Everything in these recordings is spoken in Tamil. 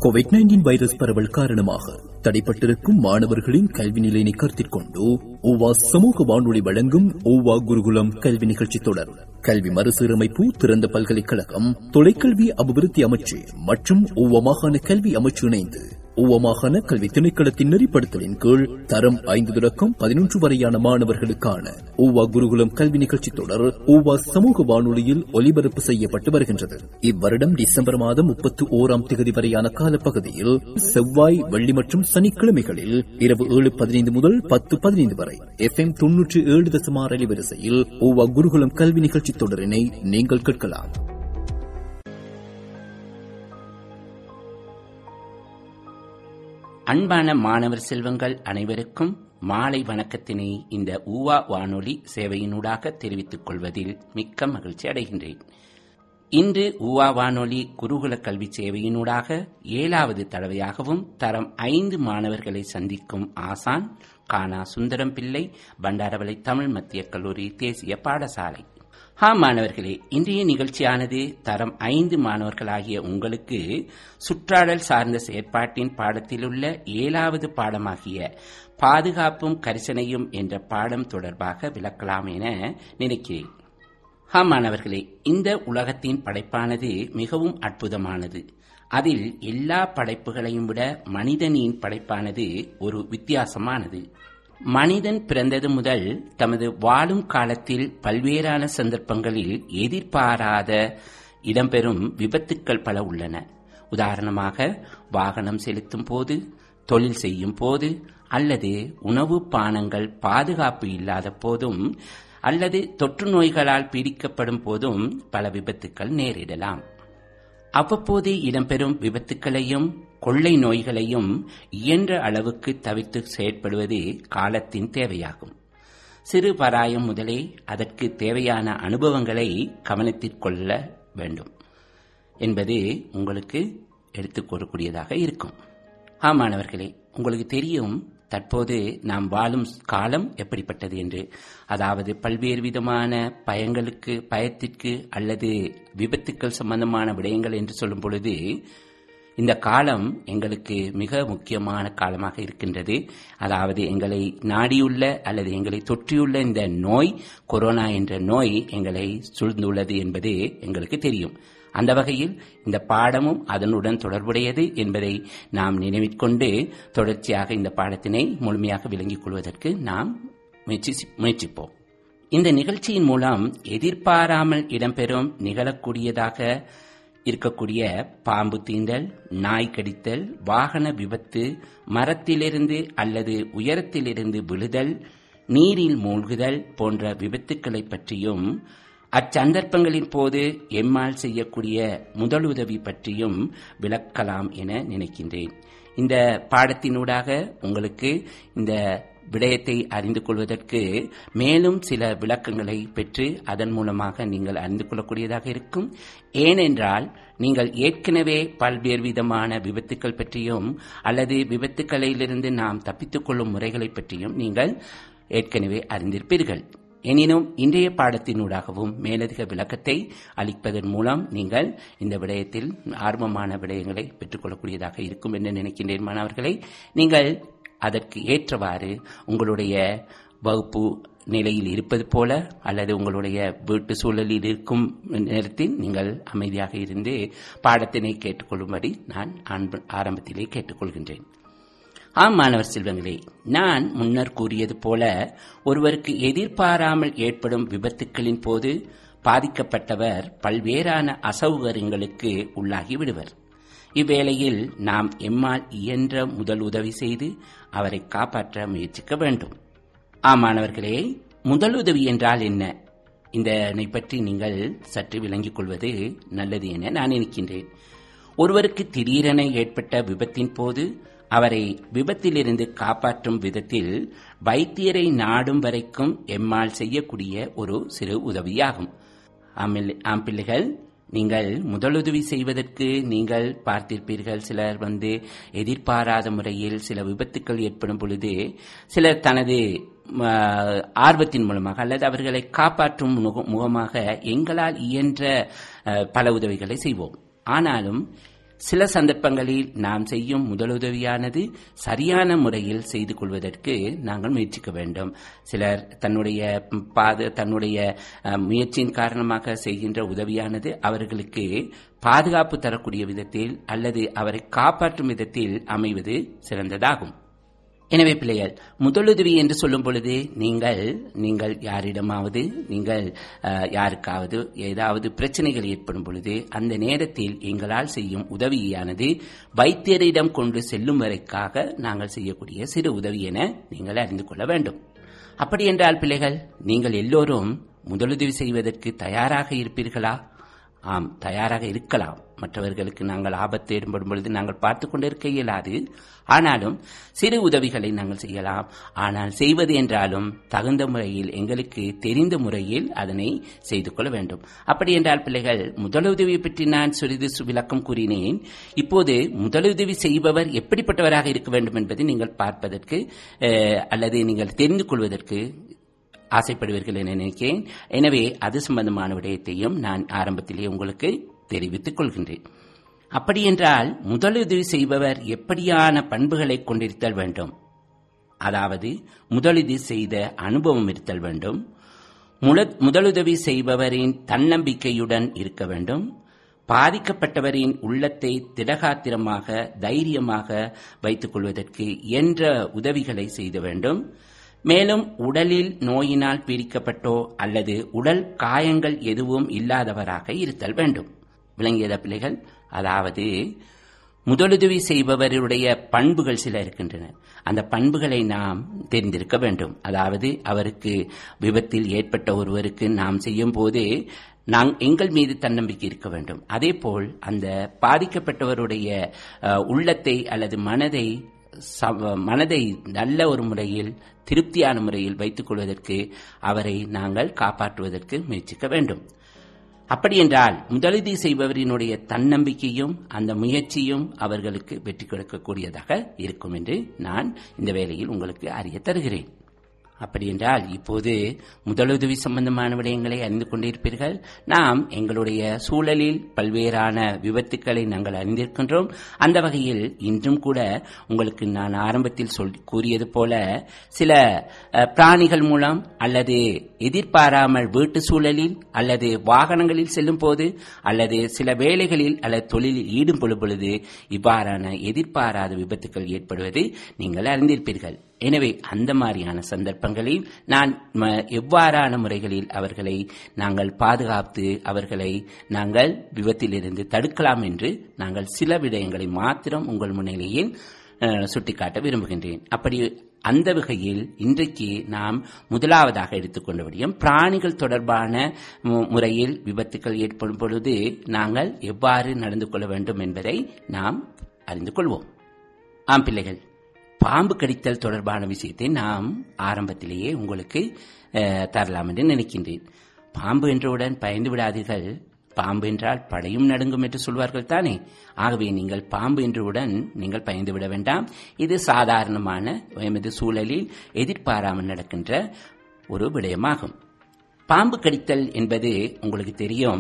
கோவிட் நைன்டீன் வைரஸ் பரவல் காரணமாக தடைப்பட்டிருக்கும் மாணவர்களின் கல்வி நிலையினை கருத்தில் கொண்டு ஓவா சமூக வானொலி வழங்கும் ஓவா குருகுலம் கல்வி நிகழ்ச்சி தொடர் கல்வி மறுசீரமைப்பு திறந்த பல்கலைக்கழகம் தொலைக்கல்வி அபிவிருத்தி அமைச்சு மற்றும் ஓவா மாகாண கல்வி அமைச்சு இணைந்து ஓவா மாகாண கல்வி திணைக்களத்தின் நெறிப்படுத்தலின் கீழ் தரம் ஐந்து தொடக்கம் பதினொன்று வரையான மாணவர்களுக்கான ஓவா குருகுலம் கல்வி நிகழ்ச்சி தொடர் ஓவா சமூக வானொலியில் ஒலிபரப்பு செய்யப்பட்டு வருகின்றது இவ்வருடம் டிசம்பர் மாதம் முப்பத்தி ஓராம் தேதி வரையான காலப்பகுதியில் செவ்வாய் வெள்ளி மற்றும் சனிக்கிழமைகளில் இரவு ஏழு பதினைந்து முதல் பத்து பதினைந்து வரை எஃப் எம் தொன்னூற்றி ஏழு தசமார் அலைவரிசையில் ஓவா குருகுலம் கல்வி நிகழ்ச்சி தொடரினை நீங்கள் கேட்கலாம் அன்பான மாணவர் செல்வங்கள் அனைவருக்கும் மாலை வணக்கத்தினை இந்த ஊவா வானொலி சேவையினூடாக தெரிவித்துக் கொள்வதில் மிக்க மகிழ்ச்சி அடைகின்றேன் இன்று ஊவா வானொலி குருகுல கல்வி சேவையினூடாக ஏழாவது தடவையாகவும் தரம் ஐந்து மாணவர்களை சந்திக்கும் ஆசான் கானா சுந்தரம் பிள்ளை பண்டாரவளை தமிழ் மத்திய கல்லூரி தேசிய பாடசாலை ஹா மாணவர்களே இன்றைய நிகழ்ச்சியானது தரம் ஐந்து மாணவர்களாகிய உங்களுக்கு சுற்றாடல் சார்ந்த செயற்பாட்டின் பாடத்திலுள்ள ஏழாவது பாடமாகிய பாதுகாப்பும் கரிசனையும் என்ற பாடம் தொடர்பாக விளக்கலாம் என நினைக்கிறேன் ஹா மாணவர்களே இந்த உலகத்தின் படைப்பானது மிகவும் அற்புதமானது அதில் எல்லா படைப்புகளையும் விட மனிதனின் படைப்பானது ஒரு வித்தியாசமானது மனிதன் பிறந்தது முதல் தமது வாழும் காலத்தில் பல்வேறான சந்தர்ப்பங்களில் எதிர்பாராத இடம்பெறும் விபத்துக்கள் பல உள்ளன உதாரணமாக வாகனம் செலுத்தும் போது தொழில் செய்யும் போது அல்லது உணவு பானங்கள் பாதுகாப்பு இல்லாத போதும் அல்லது தொற்று நோய்களால் பீடிக்கப்படும் போதும் பல விபத்துக்கள் நேரிடலாம் அவ்வப்போது இடம்பெறும் விபத்துக்களையும் கொள்ளை நோய்களையும் இயன்ற அளவுக்கு தவிர்த்து செயற்படுவது காலத்தின் தேவையாகும் சிறு பராயம் முதலே அதற்கு தேவையான அனுபவங்களை கவனத்திற்கொள்ள வேண்டும் என்பது உங்களுக்கு எடுத்துக் கூறக்கூடியதாக இருக்கும் ஆமாணவர்களே உங்களுக்கு தெரியும் தற்போது நாம் வாழும் காலம் எப்படிப்பட்டது என்று அதாவது பல்வேறு விதமான பயங்களுக்கு பயத்திற்கு அல்லது விபத்துக்கள் சம்பந்தமான விடயங்கள் என்று சொல்லும் பொழுது இந்த காலம் எங்களுக்கு மிக முக்கியமான காலமாக இருக்கின்றது அதாவது எங்களை நாடியுள்ள அல்லது எங்களை தொற்றியுள்ள இந்த நோய் கொரோனா என்ற நோய் எங்களை சூழ்ந்துள்ளது என்பது எங்களுக்கு தெரியும் அந்த வகையில் இந்த பாடமும் அதனுடன் தொடர்புடையது என்பதை நாம் நினைவிற்கொண்டு தொடர்ச்சியாக இந்த பாடத்தினை முழுமையாக விளங்கிக் கொள்வதற்கு நாம் முயற்சிப்போம் இந்த நிகழ்ச்சியின் மூலம் எதிர்பாராமல் இடம்பெறும் நிகழக்கூடியதாக இருக்கக்கூடிய பாம்பு தீண்டல் நாய் கடித்தல் வாகன விபத்து மரத்திலிருந்து அல்லது உயரத்திலிருந்து விழுதல் நீரில் மூழ்குதல் போன்ற விபத்துக்களை பற்றியும் அச்சந்தர்ப்பங்களின் போது எம்மால் செய்யக்கூடிய முதலுதவி பற்றியும் விளக்கலாம் என நினைக்கின்றேன் இந்த பாடத்தினூடாக உங்களுக்கு இந்த விடயத்தை அறிந்து கொள்வதற்கு மேலும் சில விளக்கங்களை பெற்று அதன் மூலமாக நீங்கள் அறிந்து கொள்ளக்கூடியதாக இருக்கும் ஏனென்றால் நீங்கள் ஏற்கனவே பல்வேறு விதமான விபத்துக்கள் பற்றியும் அல்லது விபத்துக்களிலிருந்து நாம் தப்பித்துக் கொள்ளும் முறைகளை பற்றியும் நீங்கள் ஏற்கனவே அறிந்திருப்பீர்கள் எனினும் இன்றைய பாடத்தினூடாகவும் மேலதிக விளக்கத்தை அளிப்பதன் மூலம் நீங்கள் இந்த விடயத்தில் ஆர்வமான விடயங்களை பெற்றுக்கொள்ளக்கூடியதாக இருக்கும் என்று நினைக்கின்றேன் மாணவர்களை நீங்கள் அதற்கு ஏற்றவாறு உங்களுடைய வகுப்பு நிலையில் இருப்பது போல அல்லது உங்களுடைய வீட்டு சூழலில் இருக்கும் நேரத்தில் நீங்கள் அமைதியாக இருந்து பாடத்தினை கேட்டுக்கொள்ளும்படி நான் ஆரம்பத்திலே கேட்டுக்கொள்கின்றேன் ஆம் மாணவர் செல்வங்களே நான் முன்னர் கூறியது போல ஒருவருக்கு எதிர்பாராமல் ஏற்படும் விபத்துக்களின் போது பாதிக்கப்பட்டவர் பல்வேறான அசௌகரியங்களுக்கு உள்ளாகி விடுவர் இவ்வேளையில் நாம் எம்மால் இயன்ற முதல் உதவி செய்து அவரை காப்பாற்ற முயற்சிக்க வேண்டும் ஆமாணவர்களே முதலுதவி என்றால் என்ன இதனை பற்றி நீங்கள் சற்று விளங்கிக் கொள்வது நல்லது என நான் நினைக்கின்றேன் ஒருவருக்கு திடீரென ஏற்பட்ட விபத்தின் போது அவரை விபத்திலிருந்து காப்பாற்றும் விதத்தில் வைத்தியரை நாடும் வரைக்கும் எம்மால் செய்யக்கூடிய ஒரு சிறு உதவியாகும் ஆம் பிள்ளைகள் நீங்கள் முதலுதவி செய்வதற்கு நீங்கள் பார்த்திருப்பீர்கள் சிலர் வந்து எதிர்பாராத முறையில் சில விபத்துக்கள் ஏற்படும் பொழுது சிலர் தனது ஆர்வத்தின் மூலமாக அல்லது அவர்களை காப்பாற்றும் முகமாக எங்களால் இயன்ற பல உதவிகளை செய்வோம் ஆனாலும் சில சந்தர்ப்பங்களில் நாம் செய்யும் முதலுதவியானது சரியான முறையில் செய்து கொள்வதற்கு நாங்கள் முயற்சிக்க வேண்டும் சிலர் தன்னுடைய பாத தன்னுடைய அஹ், முயற்சியின் காரணமாக செய்கின்ற உதவியானது அவர்களுக்கு பாதுகாப்பு தரக்கூடிய விதத்தில் அல்லது அவரை காப்பாற்றும் விதத்தில் அமைவது சிறந்ததாகும் எனவே பிள்ளைகள் முதலுதவி என்று சொல்லும் பொழுது நீங்கள் நீங்கள் யாரிடமாவது நீங்கள் அஹ், யாருக்காவது ஏதாவது பிரச்சனைகள் ஏற்படும் பொழுது அந்த நேரத்தில் எங்களால் செய்யும் உதவியானது வைத்தியரிடம் கொண்டு செல்லும் வரைக்காக நாங்கள் செய்யக்கூடிய சிறு உதவி என நீங்கள் அறிந்து கொள்ள வேண்டும் அப்படி என்றால் பிள்ளைகள் நீங்கள் எல்லோரும் முதலுதவி செய்வதற்கு தயாராக இருப்பீர்களா ஆம் தயாராக இருக்கலாம் மற்றவர்களுக்கு நாங்கள் ஆபத்து ஏற்படும் பொழுது நாங்கள் பார்த்து கொண்டிருக்க இயலாது ஆனாலும் சிறு உதவிகளை நாங்கள் செய்யலாம் ஆனால் செய்வது என்றாலும் தகுந்த முறையில் எங்களுக்கு தெரிந்த முறையில் அதனை செய்து கொள்ள வேண்டும் அப்படி என்றால் பிள்ளைகள் முதலுதவியை பற்றி நான் சிறிது சு- விளக்கம் கூறினேன் இப்போது முதலுதவி செய்பவர் எப்படிப்பட்டவராக இருக்க வேண்டும் என்பதை நீங்கள் பார்ப்பதற்கு அஹ், அல்லது நீங்கள் தெரிந்து கொள்வதற்கு ஆசைப்படுவீர்கள் என நினைக்கிறேன் எனவே அது சம்பந்தமான விடயத்தையும் நான் ஆரம்பத்திலே உங்களுக்கு தெரிவித்துக் கொள்கின்றேன் அப்படியென்றால் முதலுதவி செய்பவர் எப்படியான பண்புகளை கொண்டிருத்தல் வேண்டும் அதாவது முதலுதவி செய்த அனுபவம் இருத்தல் வேண்டும் முல- முதலுதவி செய்பவரின் தன்னம்பிக்கையுடன் இருக்க வேண்டும் பாதிக்கப்பட்டவரின் உள்ளத்தை திடகாத்திரமாக தைரியமாக வைத்துக் கொள்வதற்கு என்ற உதவிகளை செய்த வேண்டும் மேலும் உடலில் நோயினால் பீடிக்கப்பட்டோ அல்லது உடல் காயங்கள் எதுவும் இல்லாதவராக இருத்தல் வேண்டும் விளங்கியத பிள்ளைகள் அதாவது முதலுதவி செய்பவருடைய பண்புகள் சில இருக்கின்றன அந்த பண்புகளை நாம் தெரிந்திருக்க வேண்டும் அதாவது அவருக்கு விபத்தில் ஏற்பட்ட ஒருவருக்கு நாம் செய்யும் போது நாங் எங்கள் மீது தன்னம்பிக்கை இருக்க வேண்டும் அதேபோல் அந்த பாதிக்கப்பட்டவருடைய அஹ், உள்ளத்தை அல்லது மனதை ச- மனதை நல்ல ஒரு முறையில் திருப்தியான முறையில் வைத்துக் கொள்வதற்கு அவரை நாங்கள் காப்பாற்றுவதற்கு முயற்சிக்க வேண்டும் அப்படி என்றால் முதலுதவி செய்பவரினுடைய தன்னம்பிக்கையும் அந்த முயற்சியும் அவர்களுக்கு வெற்றி கொடுக்கக்கூடியதாக இருக்கும் என்று நான் இந்த வேளையில் உங்களுக்கு அறிய தருகிறேன் அப்படி என்றால் இப்போது முதலுதவி சம்பந்தமான விடயங்களை அறிந்து கொண்டிருப்பீர்கள் நாம் எங்களுடைய சூழலில் பல்வேறான விபத்துக்களை நாங்கள் அறிந்திருக்கின்றோம் அந்த வகையில் இன்றும் கூட உங்களுக்கு நான் ஆரம்பத்தில் சொல் கூறியது போல சில அஹ், பிராணிகள் மூலம் அல்லது எதிர்பாராமல் வீட்டு சூழலில் அல்லது வாகனங்களில் செல்லும் போது அல்லது சில வேலைகளில் அல்லது தொழிலில் ஈடுபடும் பொழுது இவ்வாறான எதிர்பாராத விபத்துக்கள் ஏற்படுவது நீங்கள் அறிந்திருப்பீர்கள் எனவே அந்த மாதிரியான சந்தர்ப்பங்களில் நான் ம- எவ்வாறான முறைகளில் அவர்களை நாங்கள் பாதுகாத்து அவர்களை நாங்கள் விபத்திலிருந்து தடுக்கலாம் என்று நாங்கள் சில விடயங்களை மாத்திரம் உங்கள் முன்னிலையில் அஹ், சுட்டிக்காட்ட விரும்புகின்றேன் அப்படி அந்த வகையில் இன்றைக்கு நாம் முதலாவதாக எடுத்துக்கொண்ட விடயம் பிராணிகள் தொடர்பான மு- முறையில் விபத்துக்கள் ஏற்படும் பொழுது நாங்கள் எவ்வாறு நடந்து கொள்ள வேண்டும் என்பதை நாம் அறிந்து கொள்வோம் ஆம் பிள்ளைகள் பாம்பு கடித்தல் தொடர்பான விஷயத்தை நாம் ஆரம்பத்திலேயே உங்களுக்கு அஹ், தரலாம் என்று நினைக்கின்றேன் பாம்பு என்றவுடன் பயந்து விடாதீர்கள் பாம்பு என்றால் படையும் நடுங்கும் என்று சொல்வார்கள் தானே ஆகவே நீங்கள் பாம்பு என்றவுடன் நீங்கள் பயந்து விட வேண்டாம் இது சாதாரணமான எமது சூழலில் எதிர்பாராமல் நடக்கின்ற ஒரு விடயமாகும் பாம்பு கடித்தல் என்பது உங்களுக்கு தெரியும்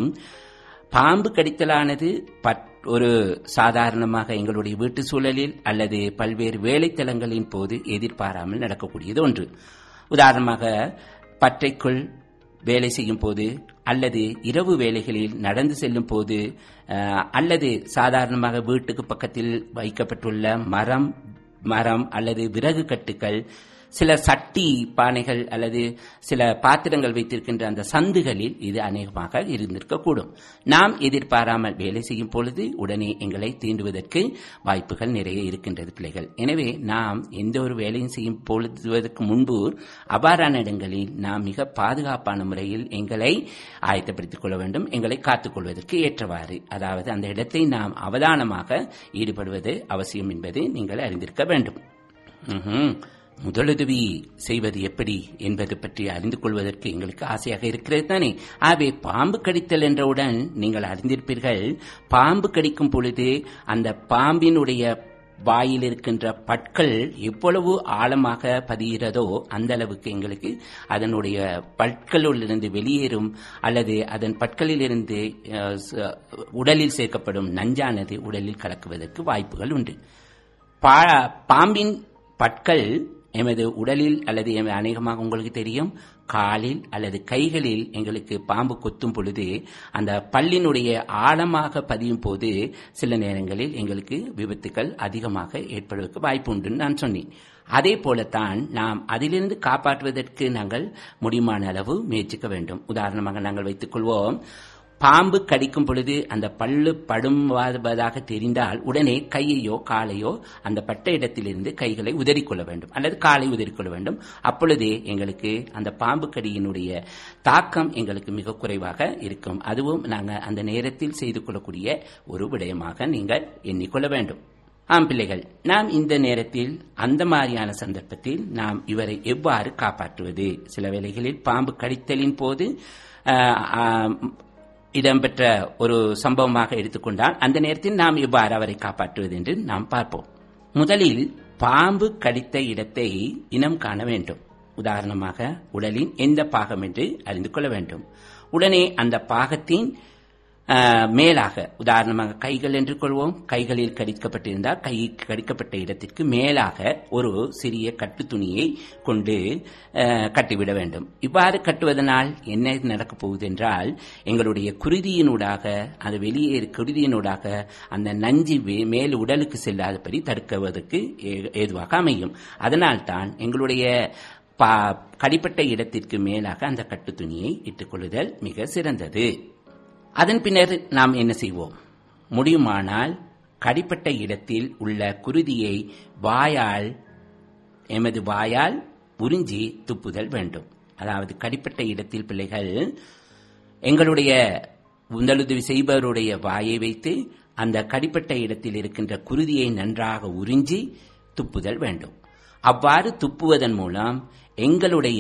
பாம்பு கடித்தலானது பட் ஒரு சாதாரணமாக எங்களுடைய வீட்டு சூழலில் அல்லது பல்வேறு வேலைத்தலங்களின் போது எதிர்பாராமல் நடக்கக்கூடியது ஒன்று உதாரணமாக பற்றைக்குள் வேலை செய்யும் போது அல்லது இரவு வேலைகளில் நடந்து செல்லும் போது அஹ், அல்லது சாதாரணமாக வீட்டுக்கு பக்கத்தில் வைக்கப்பட்டுள்ள மரம் மரம் அல்லது விறகு கட்டுகள் சில சட்டி பானைகள் அல்லது சில பாத்திரங்கள் வைத்திருக்கின்ற அந்த சந்துகளில் இது அநேகமாக இருந்திருக்கக்கூடும் நாம் எதிர்பாராமல் வேலை செய்யும் பொழுது உடனே எங்களை தீண்டுவதற்கு வாய்ப்புகள் நிறைய இருக்கின்றது பிள்ளைகள் எனவே நாம் எந்த ஒரு வேலையும் செய்யும் பொழுதுவதற்கு முன்பு அவ்வாறான இடங்களில் நாம் மிக பாதுகாப்பான முறையில் எங்களை ஆயத்தப்படுத்திக் கொள்ள வேண்டும் எங்களை காத்துக் கொள்வதற்கு ஏற்றவாறு அதாவது அந்த இடத்தை நாம் அவதானமாக ஈடுபடுவது அவசியம் என்பதை நீங்கள் அறிந்திருக்க வேண்டும் ம்ஹும். முதலுதவி செய்வது எப்படி என்பது பற்றி அறிந்து கொள்வதற்கு எங்களுக்கு ஆசையாக இருக்கிறது தானே ஆகவே பாம்பு கடித்தல் என்றவுடன் நீங்கள் அறிந்திருப்பீர்கள் பாம்பு கடிக்கும் பொழுது அந்த பாம்பினுடைய வாயில் இருக்கின்ற பற்கள் எவ்வளவு ஆழமாக பதிகிறதோ அந்த அளவுக்கு எங்களுக்கு அதனுடைய பற்களிலிருந்து வெளியேறும் அல்லது அதன் பற்களிலிருந்து அஹ், ச- உடலில் சேர்க்கப்படும் நஞ்சானது உடலில் கலக்குவதற்கு வாய்ப்புகள் உண்டு பா- பாம்பின் பற்கள் எமது உடலில் அல்லது எம- அநேகமாக உங்களுக்கு தெரியும் காலில் அல்லது கைகளில் எங்களுக்கு பாம்பு கொத்தும் பொழுது அந்த பல்லினுடைய ஆழமாக பதியும் போது சில நேரங்களில் எங்களுக்கு விபத்துக்கள் அதிகமாக ஏற்படுவதற்கு வாய்ப்பு உண்டுன்னு நான் சொன்னேன் அதே போலத்தான் நாம் அதிலிருந்து காப்பாற்றுவதற்கு நாங்கள் முடியுமான அளவு முயற்சிக்க வேண்டும் உதாரணமாக நாங்கள் வைத்துக் கொள்வோம் பாம்பு கடிக்கும் பொழுது அந்த பல்லு படுவதாக தெரிந்தால் உடனே கையையோ காலையோ அந்த பட்ட இடத்திலிருந்து கைகளை உதறிக்கொள்ள வேண்டும் அல்லது காலை உதறிக்கொள்ள வேண்டும் அப்பொழுதே எங்களுக்கு அந்த பாம்பு கடியினுடைய தாக்கம் எங்களுக்கு மிக குறைவாக இருக்கும் அதுவும் நாங்கள் அந்த நேரத்தில் செய்து கொள்ளக்கூடிய ஒரு விடயமாக நீங்கள் எண்ணிக்கொள்ள வேண்டும் ஆம் பிள்ளைகள் நாம் இந்த நேரத்தில் அந்த மாதிரியான சந்தர்ப்பத்தில் நாம் இவரை எவ்வாறு காப்பாற்றுவது சில வேளைகளில் பாம்பு கடித்தலின் போது ஆஹ், ஆஹ், இடம்பெற்ற ஒரு சம்பவமாக எடுத்துக்கொண்டால் அந்த நேரத்தில் நாம் எவ்வாறு அவரை காப்பாற்றுவது என்று நாம் பார்ப்போம் முதலில் பாம்பு கடித்த இடத்தை இனம் காண வேண்டும் உதாரணமாக உடலின் எந்த பாகம் என்று அறிந்து கொள்ள வேண்டும் உடனே அந்த பாகத்தின் ஆஹ், மேலாக உதாரணமாக கைகள் என்று கொள்வோம் கைகளில் கடிக்கப்பட்டிருந்தால் கை கடிக்கப்பட்ட இடத்திற்கு மேலாக ஒரு சிறிய கட்டு துணியை கொண்டு ஆஹ், கட்டிவிட வேண்டும் இவ்வாறு கட்டுவதனால் என்ன நடக்கப் போகுது என்றால் எங்களுடைய குருதியினூடாக அது வெளியே குருதியினூடாக அந்த நஞ்சு வே- மேல் உடலுக்கு செல்லாதபடி தடுக்குவதற்கு ஏ- ஏதுவாக அமையும் அதனால்தான் எங்களுடைய பா- கடிப்பட்ட இடத்திற்கு மேலாக அந்த கட்டு துணியை இட்டுக்கொள்ளுதல் மிக சிறந்தது அதன் பின்னர் நாம் என்ன செய்வோம் முடியுமானால் கடிப்பட்ட இடத்தில் உள்ள குருதியை வாயால் எமது வாயால் உறிஞ்சி துப்புதல் வேண்டும் அதாவது கடிப்பட்ட இடத்தில் பிள்ளைகள் எங்களுடைய உந்தலுதவி செய்பவருடைய வாயை வைத்து அந்த கடிப்பட்ட இடத்தில் இருக்கின்ற குருதியை நன்றாக உறிஞ்சி துப்புதல் வேண்டும் அவ்வாறு துப்புவதன் மூலம் எங்களுடைய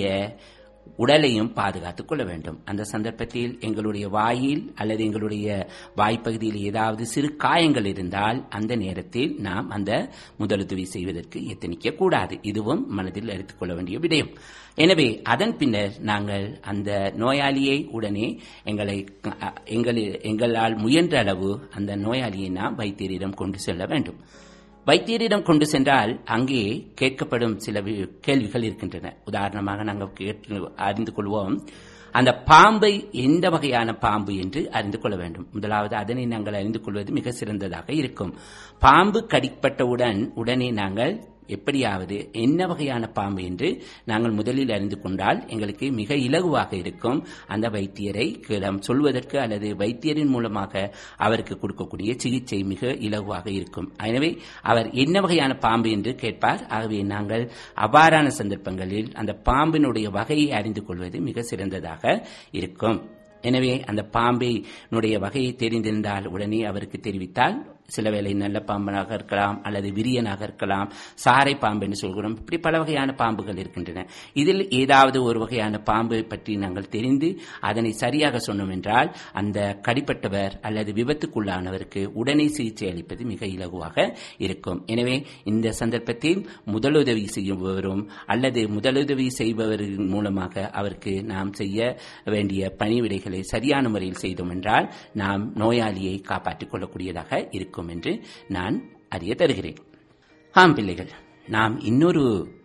உடலையும் பாதுகாத்துக் கொள்ள வேண்டும் அந்த சந்தர்ப்பத்தில் எங்களுடைய வாயில் அல்லது எங்களுடைய வாய்ப்பகுதியில் ஏதாவது சிறு காயங்கள் இருந்தால் அந்த நேரத்தில் நாம் அந்த முதலுதவி செய்வதற்கு எத்தனிக்க கூடாது இதுவும் மனதில் எடுத்துக் கொள்ள வேண்டிய விடயம் எனவே அதன் பின்னர் நாங்கள் அந்த நோயாளியை உடனே எங்களை அ- எங்களி- எங்களால் முயன்ற அளவு அந்த நோயாளியை நாம் வைத்தியரிடம் கொண்டு செல்ல வேண்டும் வைத்தியரிடம் கொண்டு சென்றால் அங்கே கேட்கப்படும் சில வி- கேள்விகள் இருக்கின்றன உதாரணமாக நாங்கள் கேட்டு அறிந்து கொள்வோம் அந்த பாம்பை எந்த வகையான பாம்பு என்று அறிந்து கொள்ள வேண்டும் முதலாவது அதனை நாங்கள் அறிந்து கொள்வது மிக சிறந்ததாக இருக்கும் பாம்பு கடிப்பட்டவுடன் உடனே நாங்கள் எப்படியாவது என்ன வகையான பாம்பு என்று நாங்கள் முதலில் அறிந்து கொண்டால் எங்களுக்கு மிக இலகுவாக இருக்கும் அந்த வைத்தியரை நாம் சொல்வதற்கு அல்லது வைத்தியரின் மூலமாக அவருக்கு கொடுக்கக்கூடிய சிகிச்சை மிக இலகுவாக இருக்கும் எனவே அவர் என்ன வகையான பாம்பு என்று கேட்பார் ஆகவே நாங்கள் அவ்வாறான சந்தர்ப்பங்களில் அந்த பாம்பினுடைய வகையை அறிந்து கொள்வது மிக சிறந்ததாக இருக்கும் எனவே அந்த பாம்பினுடைய வகையை தெரிந்திருந்தால் உடனே அவருக்கு தெரிவித்தால் சில வேளை நல்ல பாம்பனாக இருக்கலாம் அல்லது விரியனாக இருக்கலாம் சாரை பாம்பு என்று சொல்கிறோம் இப்படி பல வகையான பாம்புகள் இருக்கின்றன இதில் ஏதாவது ஒரு வகையான பாம்பை பற்றி நாங்கள் தெரிந்து அதனை சரியாக சொன்னோம் என்றால் அந்த கடிப்பட்டவர் அல்லது விபத்துக்குள்ளானவருக்கு உடனே சிகிச்சை அளிப்பது மிக இலகுவாக இருக்கும் எனவே இந்த சந்தர்ப்பத்தில் முதலுதவி செய்பவரும் அல்லது முதலுதவி செய்பவரின் மூலமாக அவருக்கு நாம் செய்ய வேண்டிய பணிவிடைகளை சரியான முறையில் செய்தோம் என்றால் நாம் நோயாளியை காப்பாற்றிக் கொள்ளக்கூடியதாக இருக்கும் என்று நான் அறிய தருகிறேன் ஆம் பிள்ளைகள் நாம் இன்னொரு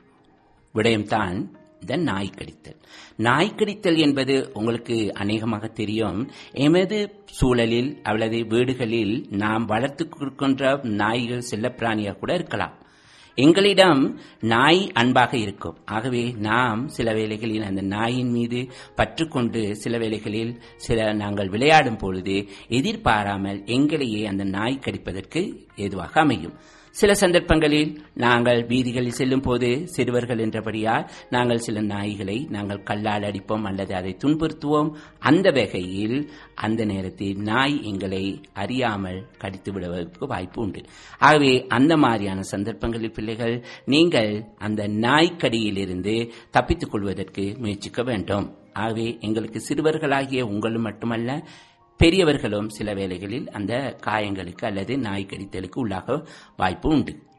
விடயம்தான் இந்த நாய் கடித்தல் நாய் கடித்தல் என்பது உங்களுக்கு அநேகமாக தெரியும் எமது சூழலில் அல்லது வீடுகளில் நாம் வளர்த்து கொடுக்கின்ற நாய்கள் செல்லப்பிராணியாக கூட இருக்கலாம் எங்களிடம் நாய் அன்பாக இருக்கும் ஆகவே நாம் சில வேளைகளில் அந்த நாயின் மீது பற்றுக்கொண்டு சில வேளைகளில் சில நாங்கள் விளையாடும் பொழுது எதிர்பாராமல் எங்களையே அந்த நாய் கடிப்பதற்கு ஏதுவாக அமையும் சில சந்தர்ப்பங்களில் நாங்கள் வீதிகளில் செல்லும் போது சிறுவர்கள் என்றபடியால் நாங்கள் சில நாய்களை நாங்கள் கல்லால் அடிப்போம் அல்லது அதை துன்புறுத்துவோம் அந்த வகையில் அந்த நேரத்தில் நாய் எங்களை அறியாமல் கடித்து விடுவதற்கு வாய்ப்பு உண்டு ஆகவே அந்த மாதிரியான சந்தர்ப்பங்களில் பிள்ளைகள் நீங்கள் அந்த நாய்க்கடியிலிருந்து தப்பித்துக் கொள்வதற்கு முயற்சிக்க வேண்டும் ஆகவே எங்களுக்கு சிறுவர்களாகிய உங்களும் மட்டுமல்ல பெரியவர்களும் சில வேளைகளில் அந்த காயங்களுக்கு அல்லது நாய் கடித்தலுக்கு உள்ளாக வாய்ப்பு உண்டு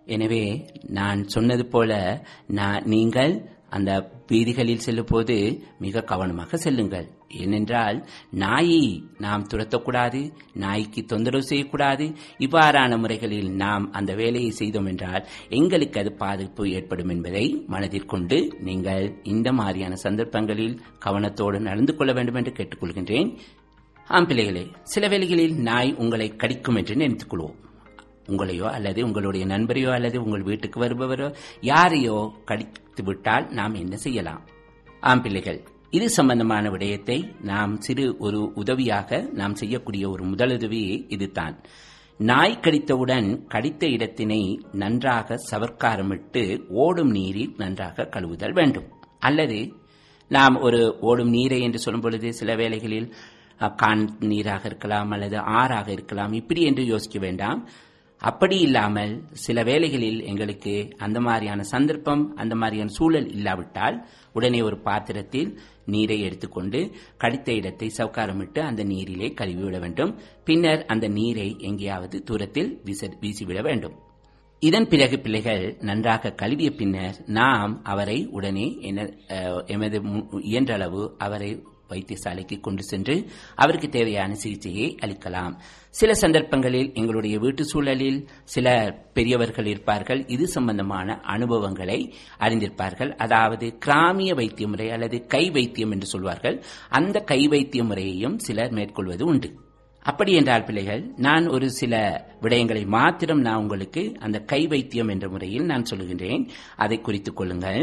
எனவே நான் சொன்னது போல நான் நீங்கள் அந்த வீதிகளில் செல்லும் போது மிக கவனமாக செல்லுங்கள் ஏனென்றால் நாயை நாம் துரத்தக்கூடாது நாய்க்கு தொந்தரவு செய்யக்கூடாது இவ்வாறான முறைகளில் நாம் அந்த வேலையை செய்தோம் என்றால் எங்களுக்கு அது பாதிப்பு ஏற்படும் என்பதை மனதில் கொண்டு நீங்கள் இந்த மாதிரியான சந்தர்ப்பங்களில் கவனத்தோடு நடந்து கொள்ள வேண்டும் என்று கேட்டுக்கொள்கின்றேன் ஆம் பிள்ளைகளே சில வேளைகளில் நாய் உங்களை கடிக்கும் என்று நினைத்துக் கொள்வோம் உங்களையோ அல்லது உங்களுடைய நண்பரையோ அல்லது உங்கள் வீட்டுக்கு வருபவரோ யாரையோ கடித்து விட்டால் நாம் என்ன செய்யலாம் ஆம் பிள்ளைகள் இது சம்பந்தமான விடயத்தை நாம் சிறு ஒரு உதவியாக நாம் செய்யக்கூடிய ஒரு முதலுதவி இதுதான் நாய் கடித்தவுடன் கடித்த இடத்தினை நன்றாக சவர்க்காரமிட்டு ஓடும் நீரில் நன்றாக கழுவுதல் வேண்டும் அல்லது நாம் ஒரு ஓடும் நீரை என்று சொல்லும் பொழுது சில வேளைகளில் கான் நீராக இருக்கலாம் அல்லது ஆறாக இருக்கலாம் இப்படி என்று யோசிக்க வேண்டாம் அப்படி இல்லாமல் சில வேளைகளில் எங்களுக்கு அந்த மாதிரியான சந்தர்ப்பம் அந்த மாதிரியான சூழல் இல்லாவிட்டால் உடனே ஒரு பாத்திரத்தில் நீரை எடுத்துக்கொண்டு கடித்த இடத்தை சவுக்காரமிட்டு அந்த நீரிலே கழுவிவிட வேண்டும் பின்னர் அந்த நீரை எங்கேயாவது தூரத்தில் வீசிவிட வேண்டும் இதன் பிறகு பிள்ளைகள் நன்றாக கழுவிய பின்னர் நாம் அவரை உடனே எமது இயன்றளவு அவரை வைத்தியசாலைக்கு கொண்டு சென்று அவருக்கு தேவையான சிகிச்சையை அளிக்கலாம் சில சந்தர்ப்பங்களில் எங்களுடைய வீட்டு சூழலில் சில பெரியவர்கள் இருப்பார்கள் இது சம்பந்தமான அனுபவங்களை அறிந்திருப்பார்கள் அதாவது கிராமிய வைத்திய முறை அல்லது கை வைத்தியம் என்று சொல்வார்கள் அந்த கை வைத்திய முறையையும் சிலர் மேற்கொள்வது உண்டு அப்படி என்றால் பிள்ளைகள் நான் ஒரு சில விடயங்களை மாத்திரம் நான் உங்களுக்கு அந்த கை வைத்தியம் என்ற முறையில் நான் சொல்லுகின்றேன் அதை குறித்துக் கொள்ளுங்கள்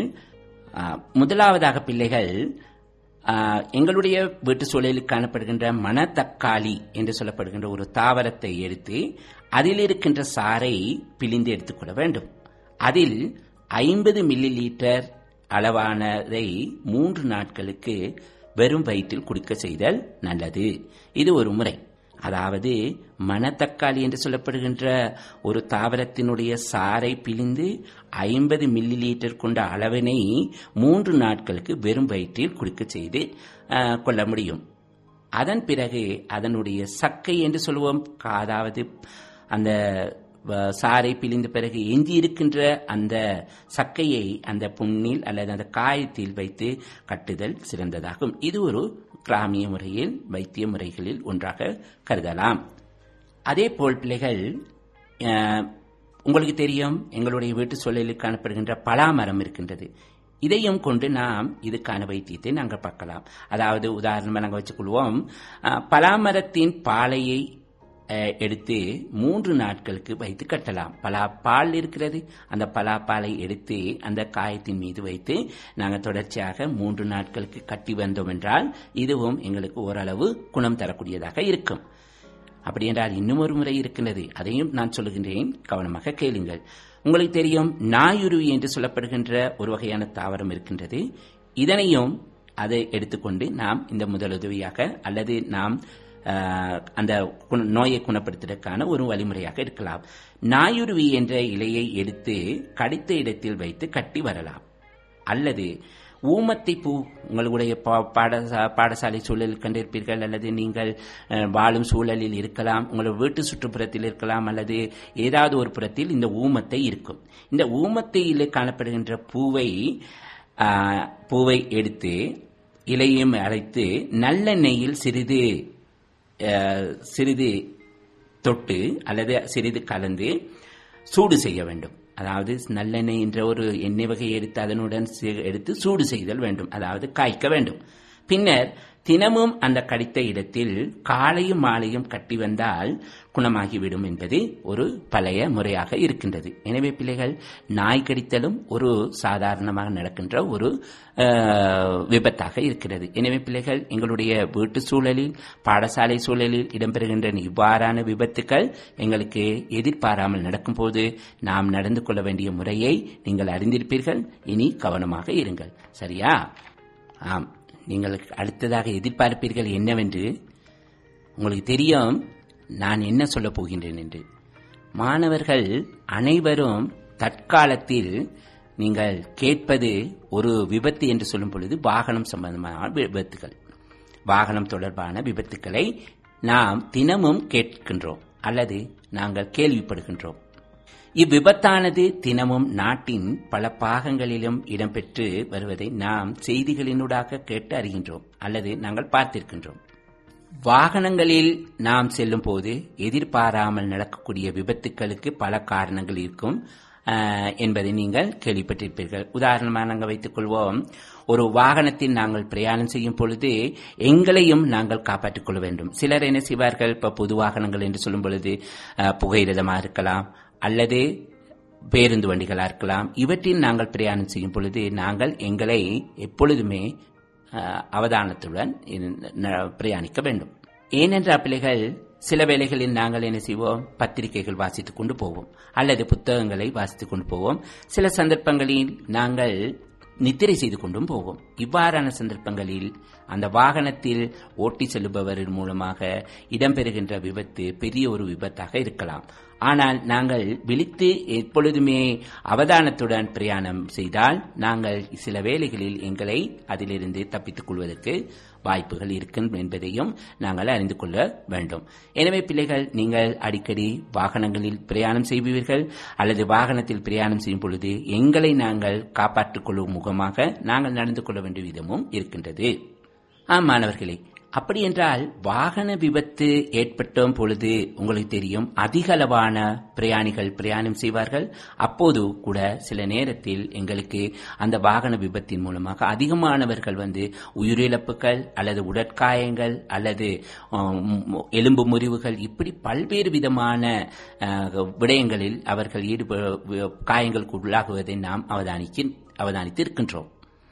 முதலாவதாக பிள்ளைகள் எங்களுடைய வீட்டு சூழலில் காணப்படுகின்ற மணத்தக்காளி என்று சொல்லப்படுகின்ற ஒரு தாவரத்தை எடுத்து அதில் இருக்கின்ற சாறை பிழிந்து எடுத்துக்கொள்ள வேண்டும் அதில் ஐம்பது மில்லி லீட்டர் அளவானதை மூன்று நாட்களுக்கு வெறும் வயிற்றில் குடிக்க செய்தல் நல்லது இது ஒரு முறை அதாவது மணத்தக்காளி என்று சொல்லப்படுகின்ற ஒரு தாவரத்தினுடைய சாறை பிழிந்து ஐம்பது மில்லி லிட்டர் கொண்ட அளவினை மூன்று நாட்களுக்கு வெறும் வயிற்றில் குடிக்க செய்து கொள்ள முடியும் அதன் பிறகு அதனுடைய சக்கை என்று சொல்லுவோம் அதாவது அந்த சாறை பிழிந்த பிறகு எஞ்சி இருக்கின்ற அந்த சக்கையை அந்த புண்ணில் அல்லது அந்த காயத்தில் வைத்து கட்டுதல் சிறந்ததாகும் இது ஒரு கிராமிய முறையில் வைத்திய முறைகளில் ஒன்றாக கருதலாம் அதே போல் பிள்ளைகள் உங்களுக்கு தெரியும் எங்களுடைய வீட்டு சூழலில் காணப்படுகின்ற பலாமரம் இருக்கின்றது இதையும் கொண்டு நாம் இதுக்கான வைத்தியத்தை நாங்கள் பார்க்கலாம் அதாவது உதாரணமாக நாங்கள் வச்சுக்கொள்வோம் பலாமரத்தின் பாலையை எடுத்து மூன்று நாட்களுக்கு வைத்து கட்டலாம் பலா பால் இருக்கிறது அந்த பலா பாலை எடுத்து அந்த காயத்தின் மீது வைத்து நாங்கள் தொடர்ச்சியாக மூன்று நாட்களுக்கு கட்டி வந்தோம் என்றால் இதுவும் எங்களுக்கு ஓரளவு குணம் தரக்கூடியதாக இருக்கும் அப்படி என்றால் இன்னும் ஒரு முறை இருக்கின்றது அதையும் நான் சொல்லுகின்றேன் கவனமாக கேளுங்கள் உங்களுக்கு தெரியும் நாயுருவி என்று சொல்லப்படுகின்ற ஒரு வகையான தாவரம் இருக்கின்றது இதனையும் அதை எடுத்துக்கொண்டு நாம் இந்த முதலுதவியாக அல்லது நாம் அந்த நோயை குணப்படுத்துவதற்கான ஒரு வழிமுறையாக இருக்கலாம் நாயுருவி என்ற இலையை எடுத்து கடித்த இடத்தில் வைத்து கட்டி வரலாம் அல்லது ஊமத்தை பூ உங்களுடைய பாடசாலை சூழலில் கண்டிருப்பீர்கள் அல்லது நீங்கள் வாழும் சூழலில் இருக்கலாம் உங்கள் வீட்டு சுற்றுப்புறத்தில் இருக்கலாம் அல்லது ஏதாவது ஒரு புறத்தில் இந்த ஊமத்தை இருக்கும் இந்த ஊமத்தையில் காணப்படுகின்ற பூவை பூவை எடுத்து இலையும் அழைத்து நல்லெண்ணெயில் சிறிது சிறிது தொட்டு அல்லது சிறிது கலந்து சூடு செய்ய வேண்டும் அதாவது நல்லெண்ணெய் என்ற ஒரு எண்ணெய் வகையை எடுத்து அதனுடன் எடுத்து சூடு செய்தல் வேண்டும் அதாவது காய்க்க வேண்டும் பின்னர் தினமும் அந்த கடித்த இடத்தில் காலையும் மாலையும் கட்டி வந்தால் குணமாகிவிடும் என்பது ஒரு பழைய முறையாக இருக்கின்றது எனவே பிள்ளைகள் நாய் கடித்தலும் ஒரு சாதாரணமாக நடக்கின்ற ஒரு விபத்தாக இருக்கிறது எனவே பிள்ளைகள் எங்களுடைய வீட்டு சூழலில் பாடசாலை சூழலில் இடம்பெறுகின்ற இவ்வாறான விபத்துக்கள் எங்களுக்கு எதிர்பாராமல் நடக்கும்போது நாம் நடந்து கொள்ள வேண்டிய முறையை நீங்கள் அறிந்திருப்பீர்கள் இனி கவனமாக இருங்கள் சரியா ஆம் நீங்கள் அடுத்ததாக எதிர்பார்ப்பீர்கள் என்னவென்று உங்களுக்கு தெரியும் நான் என்ன சொல்லப் போகின்றேன் என்று மாணவர்கள் அனைவரும் தற்காலத்தில் நீங்கள் கேட்பது ஒரு விபத்து என்று சொல்லும் பொழுது வாகனம் சம்பந்தமான விபத்துகள் வாகனம் தொடர்பான விபத்துக்களை நாம் தினமும் கேட்கின்றோம் அல்லது நாங்கள் கேள்விப்படுகின்றோம் இவ்விபத்தானது தினமும் நாட்டின் பல பாகங்களிலும் இடம்பெற்று வருவதை நாம் செய்திகளினூடாக கேட்டு அறிகின்றோம் அல்லது நாங்கள் பார்த்திருக்கின்றோம் வாகனங்களில் நாம் செல்லும் போது எதிர்பாராமல் நடக்கக்கூடிய விபத்துக்களுக்கு பல காரணங்கள் இருக்கும் அஹ், என்பதை நீங்கள் கேள்விப்பட்டிருப்பீர்கள் உதாரணமாக நாங்கள் வைத்துக் கொள்வோம் ஒரு வாகனத்தில் நாங்கள் பிரயாணம் செய்யும் பொழுது எங்களையும் நாங்கள் காப்பாற்றிக் கொள்ள வேண்டும் சிலர் என்ன செய்வார்கள் இப்ப பொது வாகனங்கள் என்று சொல்லும் பொழுது அஹ், புகையிரதமா இருக்கலாம் அல்லது பேருந்து வண்டிகளா இருக்கலாம் இவற்றில் நாங்கள் பிரயாணம் செய்யும் பொழுது நாங்கள் எங்களை எப்பொழுதுமே அஹ், அவதானத்துடன் இரு- ந- பிரயாணிக்க வேண்டும் ஏனென்றால் பிள்ளைகள் சில வேளைகளில் நாங்கள் என்ன செய்வோம் பத்திரிகைகள் வாசித்துக் கொண்டு போவோம் அல்லது புத்தகங்களை வாசித்துக் கொண்டு போவோம் சில சந்தர்ப்பங்களில் நாங்கள் நித்திரை செய்து கொண்டும் போவோம் இவ்வாறான சந்தர்ப்பங்களில் அந்த வாகனத்தில் ஓட்டி செல்லுபவரின் மூலமாக இடம்பெறுகின்ற விபத்து பெரிய ஒரு விபத்தாக இருக்கலாம் ஆனால் நாங்கள் விழித்து எப்பொழுதுமே அவதானத்துடன் பிரயாணம் செய்தால் நாங்கள் சில வேளைகளில் எங்களை அதிலிருந்து தப்பித்துக் கொள்வதற்கு வாய்ப்புகள் இருக்கும் என்பதையும் நாங்கள் அறிந்து கொள்ள வேண்டும் எனவே பிள்ளைகள் நீங்கள் அடிக்கடி வாகனங்களில் பிரயாணம் செய்வீர்கள் அல்லது வாகனத்தில் பிரயாணம் செய்யும் பொழுது எங்களை நாங்கள் காப்பாற்றிக் கொள்ளும் முகமாக நாங்கள் நடந்து கொள்ள வேண்டிய விதமும் இருக்கின்றது ஆம் மாணவர்களே அப்படி என்றால் வாகன விபத்து ஏற்பட்ட பொழுது உங்களுக்கு தெரியும் அதிக அளவான பிரயாணிகள் பிரயாணம் செய்வார்கள் அப்போது கூட சில நேரத்தில் எங்களுக்கு அந்த வாகன விபத்தின் மூலமாக அதிகமானவர்கள் வந்து உயிரிழப்புகள் அல்லது உடற்காயங்கள் அல்லது ஆம், எலும்பு முறிவுகள் இப்படி பல்வேறு விதமான அஹ், விடயங்களில் அவர்கள் ஈடுப காயங்களுக்கு உள்ளாகுவதை நாம் அவதானிக்க அவதானித்து இருக்கின்றோம்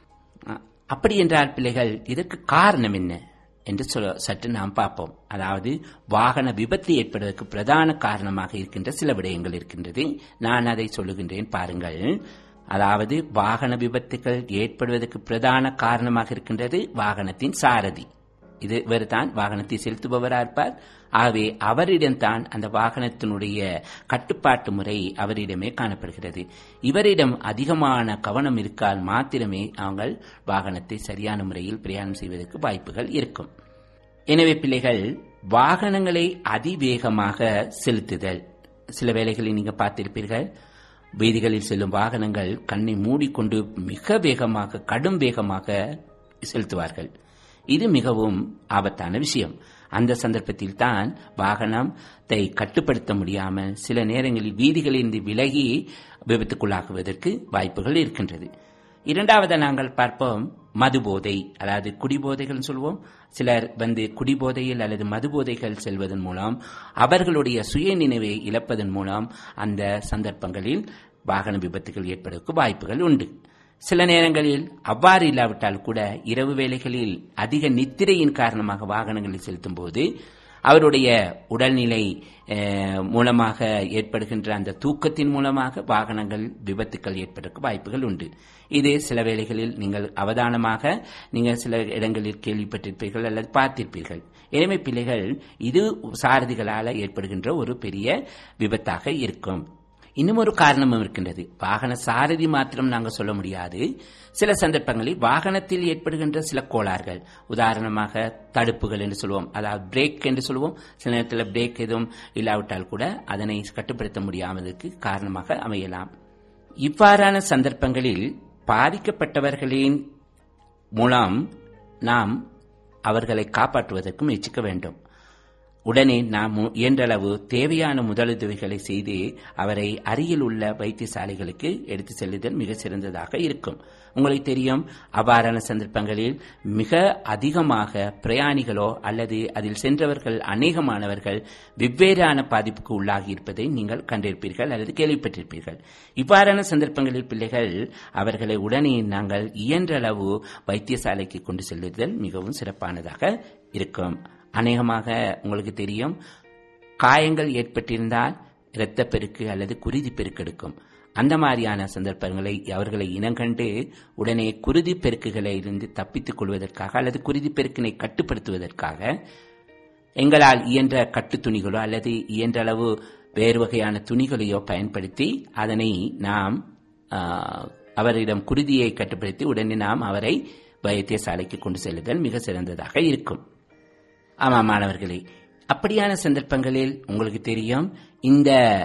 அ- அப்படி என்றால் பிள்ளைகள் இதற்கு காரணம் என்ன என்று சொல்ல சற்று நாம் பார்ப்போம் அதாவது வாகன விபத்து ஏற்படுவதற்கு பிரதான காரணமாக இருக்கின்ற சில விடயங்கள் இருக்கின்றது நான் அதை சொல்லுகின்றேன் பாருங்கள் அதாவது வாகன விபத்துகள் ஏற்படுவதற்கு பிரதான காரணமாக இருக்கின்றது வாகனத்தின் சாரதி இது இவர்தான் வாகனத்தை செலுத்துபவரா இருப்பார் ஆகவே அவரிடம்தான் அந்த வாகனத்தினுடைய கட்டுப்பாட்டு முறை அவரிடமே காணப்படுகிறது இவரிடம் அதிகமான கவனம் இருக்கால் மாத்திரமே அவங்கள் வாகனத்தை சரியான முறையில் பிரயாணம் செய்வதற்கு வாய்ப்புகள் இருக்கும் எனவே பிள்ளைகள் வாகனங்களை அதிவேகமாக செலுத்துதல் சில வேளைகளில் நீங்க பார்த்திருப்பீர்கள் வீதிகளில் செல்லும் வாகனங்கள் கண்ணை மூடிக்கொண்டு மிக வேகமாக கடும் வேகமாக செலுத்துவார்கள் இது மிகவும் ஆபத்தான விஷயம் அந்த சந்தர்ப்பத்தில் தான் வாகனத்தை கட்டுப்படுத்த முடியாமல் சில நேரங்களில் வீதிகளிலிருந்து விலகி விபத்துக்குள்ளாகுவதற்கு வாய்ப்புகள் இருக்கின்றது இரண்டாவது நாங்கள் பார்ப்போம் மதுபோதை அதாவது குடிபோதைகள் சொல்வோம் சிலர் வந்து குடிபோதையில் அல்லது மதுபோதைகள் செல்வதன் மூலம் அவர்களுடைய சுய நினைவை இழப்பதன் மூலம் அந்த சந்தர்ப்பங்களில் வாகன விபத்துகள் ஏற்படுவதற்கு வாய்ப்புகள் உண்டு சில நேரங்களில் அவ்வாறு இல்லாவிட்டால் கூட இரவு வேளைகளில் அதிக நித்திரையின் காரணமாக வாகனங்களில் செலுத்தும் போது அவருடைய உடல்நிலை அஹ், மூலமாக ஏற்படுகின்ற அந்த தூக்கத்தின் மூலமாக வாகனங்கள் விபத்துக்கள் ஏற்பதற்கு வாய்ப்புகள் உண்டு இது சில வேளைகளில் நீங்கள் அவதானமாக நீங்கள் சில இடங்களில் கேள்விப்பட்டிருப்பீர்கள் அல்லது பார்த்திருப்பீர்கள் எனவே பிள்ளைகள் இது சாரதிகளால் ஏற்படுகின்ற ஒரு பெரிய விபத்தாக இருக்கும் இன்னும் ஒரு காரணமும் இருக்கின்றது வாகன சாரதி மாத்திரம் நாங்கள் சொல்ல முடியாது சில சந்தர்ப்பங்களில் வாகனத்தில் ஏற்படுகின்ற சில கோளாறுகள் உதாரணமாக தடுப்புகள் என்று சொல்லுவோம் அதாவது பிரேக் என்று சொல்லுவோம் சில நேரத்தில் பிரேக் எதுவும் இல்லாவிட்டால் கூட அதனை கட்டுப்படுத்த முடியாமதற்கு காரணமாக அமையலாம் இவ்வாறான சந்தர்ப்பங்களில் பாதிக்கப்பட்டவர்களின் மூலம் நாம் அவர்களை காப்பாற்றுவதற்கு முயற்சிக்க வேண்டும் உடனே நாம் மு- இயன்றளவு தேவையான முதலுதவிகளை செய்து அவரை அருகில் உள்ள வைத்தியசாலைகளுக்கு எடுத்து செல்லுதல் மிக சிறந்ததாக இருக்கும் உங்களுக்கு தெரியும் அவ்வாறான சந்தர்ப்பங்களில் மிக அதிகமாக பிரயாணிகளோ அல்லது அதில் சென்றவர்கள் அநேகமானவர்கள் வெவ்வேறான பாதிப்புக்கு உள்ளாகி இருப்பதை நீங்கள் கண்டிருப்பீர்கள் அல்லது கேள்விப்பட்டிருப்பீர்கள் இவ்வாறான சந்தர்ப்பங்களில் பிள்ளைகள் அவர்களை உடனே நாங்கள் இயன்றளவு வைத்தியசாலைக்கு கொண்டு செல்லுதல் மிகவும் சிறப்பானதாக இருக்கும் அநேகமாக உங்களுக்கு தெரியும் காயங்கள் ஏற்பட்டிருந்தால் இரத்தப்பெருக்கு அல்லது குருதி பெருக்கெடுக்கும் அந்த மாதிரியான சந்தர்ப்பங்களை அவர்களை இனங்கண்டு உடனே குருதி பெருக்குகளை இருந்து தப்பித்துக் கொள்வதற்காக அல்லது குருதி பெருக்கினை கட்டுப்படுத்துவதற்காக எங்களால் இயன்ற கட்டு துணிகளோ அல்லது இயன்ற அளவு வேறு வகையான துணிகளையோ பயன்படுத்தி அதனை நாம் ஆ, அவரிடம் குருதியை கட்டுப்படுத்தி உடனே நாம் அவரை வைத்தியசாலைக்கு கொண்டு செல்லுதல் மிக சிறந்ததாக இருக்கும் ஆமாம் மாணவர்களே அப்படியான சந்தர்ப்பங்களில் உங்களுக்கு தெரியும் இந்த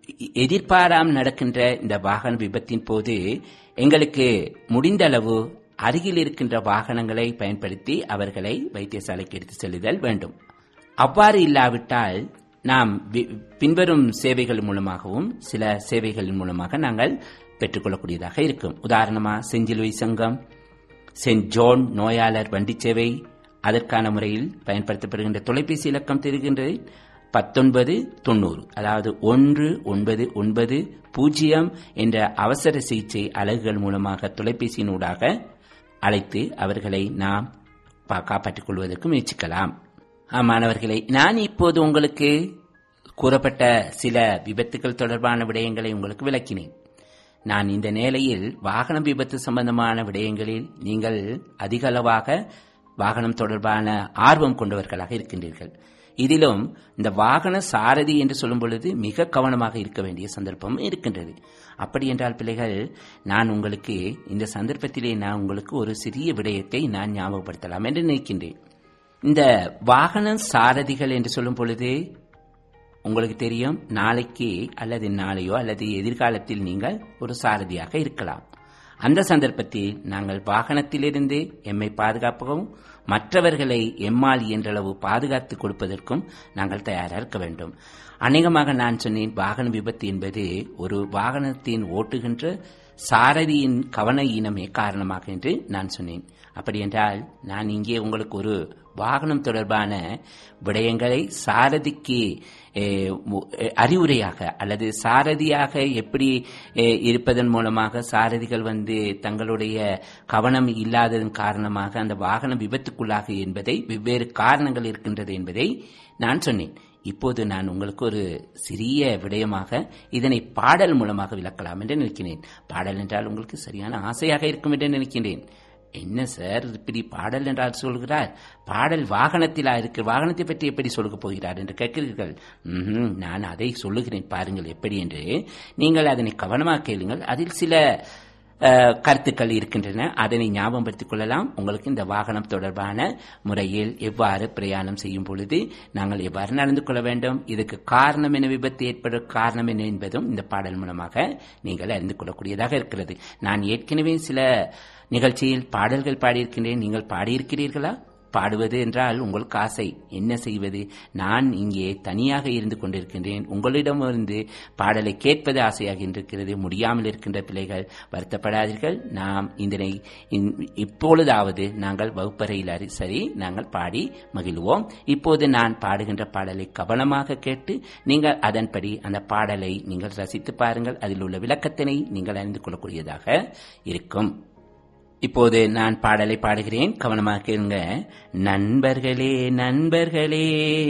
எதிர்பாராமல் நடக்கின்ற இந்த வாகன விபத்தின் போது எங்களுக்கு முடிந்த அளவு அருகில் இருக்கின்ற வாகனங்களை பயன்படுத்தி அவர்களை வைத்தியசாலைக்கு எடுத்து செல்லுதல் வேண்டும் அவ்வாறு இல்லாவிட்டால் நாம் வி- பின்வரும் சேவைகள் மூலமாகவும் சில சேவைகளின் மூலமாக நாங்கள் பெற்றுக்கொள்ளக்கூடியதாக இருக்கும் உதாரணமா செஞ்சிலுவை சங்கம் சென்ட் ஜோன் நோயாளர் வண்டி சேவை அதற்கான முறையில் பயன்படுத்தப்படுகின்ற தொலைபேசி இலக்கம் தெரிகின்றது பத்தொன்பது தொண்ணூறு அதாவது ஒன்று ஒன்பது ஒன்பது பூஜ்ஜியம் என்ற அவசர சிகிச்சை அலகுகள் மூலமாக தொலைபேசியினூடாக அழைத்து அவர்களை நாம் பா- காப்பாற்றிக் கொள்வதற்கு முயற்சிக்கலாம் ஆம், மாணவர்களே நான் இப்போது உங்களுக்கு கூறப்பட்ட சில விபத்துகள் தொடர்பான விடயங்களை உங்களுக்கு விளக்கினேன் நான் இந்த நிலையில் வாகன விபத்து சம்பந்தமான விடயங்களில் நீங்கள் அதிக அளவாக வாகனம் தொடர்பான ஆர்வம் கொண்டவர்களாக இருக்கின்றீர்கள் இதிலும் இந்த வாகன சாரதி என்று சொல்லும் பொழுது மிக கவனமாக இருக்க வேண்டிய சந்தர்ப்பம் இருக்கின்றது அப்படி என்றால் பிள்ளைகள் நான் உங்களுக்கு இந்த சந்தர்ப்பத்திலே நான் உங்களுக்கு ஒரு சிறிய விடயத்தை நான் ஞாபகப்படுத்தலாம் என்று நினைக்கின்றேன் இந்த வாகன சாரதிகள் என்று சொல்லும் பொழுது உங்களுக்கு தெரியும் நாளைக்கு அல்லது நாளையோ அல்லது எதிர்காலத்தில் நீங்கள் ஒரு சாரதியாக இருக்கலாம் அந்த சந்தர்ப்பத்தில் நாங்கள் வாகனத்திலிருந்து எம்மை பாதுகாப்பவும் மற்றவர்களை எம்மால் இயன்றளவு பாதுகாத்துக் கொடுப்பதற்கும் நாங்கள் தயாராக இருக்க வேண்டும் அநேகமாக நான் சொன்னேன் வாகன விபத்து என்பது ஒரு வாகனத்தின் ஓட்டுகின்ற சாரதியின் கவன ஈனமே காரணமாக என்று நான் சொன்னேன் அப்படி என்றால் நான் இங்கே உங்களுக்கு ஒரு வாகனம் தொடர்பான விடயங்களை சாரதிக்கு eh, மு- eh, அறிவுரையாக அல்லது சாரதியாக எப்படி eh, இருப்பதன் மூலமாக சாரதிகள் வந்து தங்களுடைய கவனம் இல்லாததன் காரணமாக அந்த வாகனம் விபத்துக்குள்ளாக என்பதை வெவ்வேறு காரணங்கள் இருக்கின்றது என்பதை நான் சொன்னேன் இப்போது நான் உங்களுக்கு ஒரு சிறிய விடயமாக இதனை பாடல் மூலமாக விளக்கலாம் என்று நினைக்கிறேன் பாடல் என்றால் உங்களுக்கு சரியான ஆசையாக இருக்கும் என்று நினைக்கின்றேன் என்ன சார் இப்படி பாடல் என்றால் சொல்கிறார் பாடல் வாகனத்திலா இருக்கு வாகனத்தை பற்றி எப்படி சொல்ல போகிறார் என்று கேட்கிறீர்கள் ம்ஹும், நான் அதை சொல்லுகிறேன் பாருங்கள் எப்படி என்று நீங்கள் அதனை கவனமாக கேளுங்கள் அதில் சில அஹ், கருத்துக்கள் இருக்கின்றன அதனை ஞாபகப்படுத்திக் கொள்ளலாம் உங்களுக்கு இந்த வாகனம் தொடர்பான முறையில் எவ்வாறு பிரயாணம் செய்யும் பொழுது நாங்கள் எவ்வாறு நடந்து கொள்ள வேண்டும் இதுக்கு காரணம் என்ன விபத்து ஏற்பட காரணம் என்ன என்பதும் இந்த பாடல் மூலமாக நீங்கள் அறிந்து கொள்ளக்கூடியதாக இருக்கிறது நான் ஏற்கனவே சில நிகழ்ச்சியில் பாடல்கள் பாடியிருக்கின்றேன் நீங்கள் பாடியிருக்கிறீர்களா பாடுவது என்றால் உங்களுக்கு ஆசை என்ன செய்வது நான் இங்கே தனியாக இருந்து கொண்டிருக்கின்றேன் உங்களிடமிருந்து பாடலை கேட்பது ஆசையாக இருக்கிறது முடியாமல் இருக்கின்ற பிள்ளைகள் வருத்தப்படாதீர்கள் நாம் இதனை இன்- இப்பொழுதாவது நாங்கள் வகுப்பறையில் அறி- சரி நாங்கள் பாடி மகிழ்வோம் இப்போது நான் பாடுகின்ற பாடலை கவனமாக கேட்டு நீங்கள் அதன்படி அந்த பாடலை நீங்கள் ரசித்து பாருங்கள் அதில் உள்ள விளக்கத்தினை நீங்கள் அறிந்து கொள்ளக்கூடியதாக இருக்கும் இப்போது நான் பாடலை பாடுகிறேன் கவனமாக கேளுங்க நண்பர்களே நண்பர்களே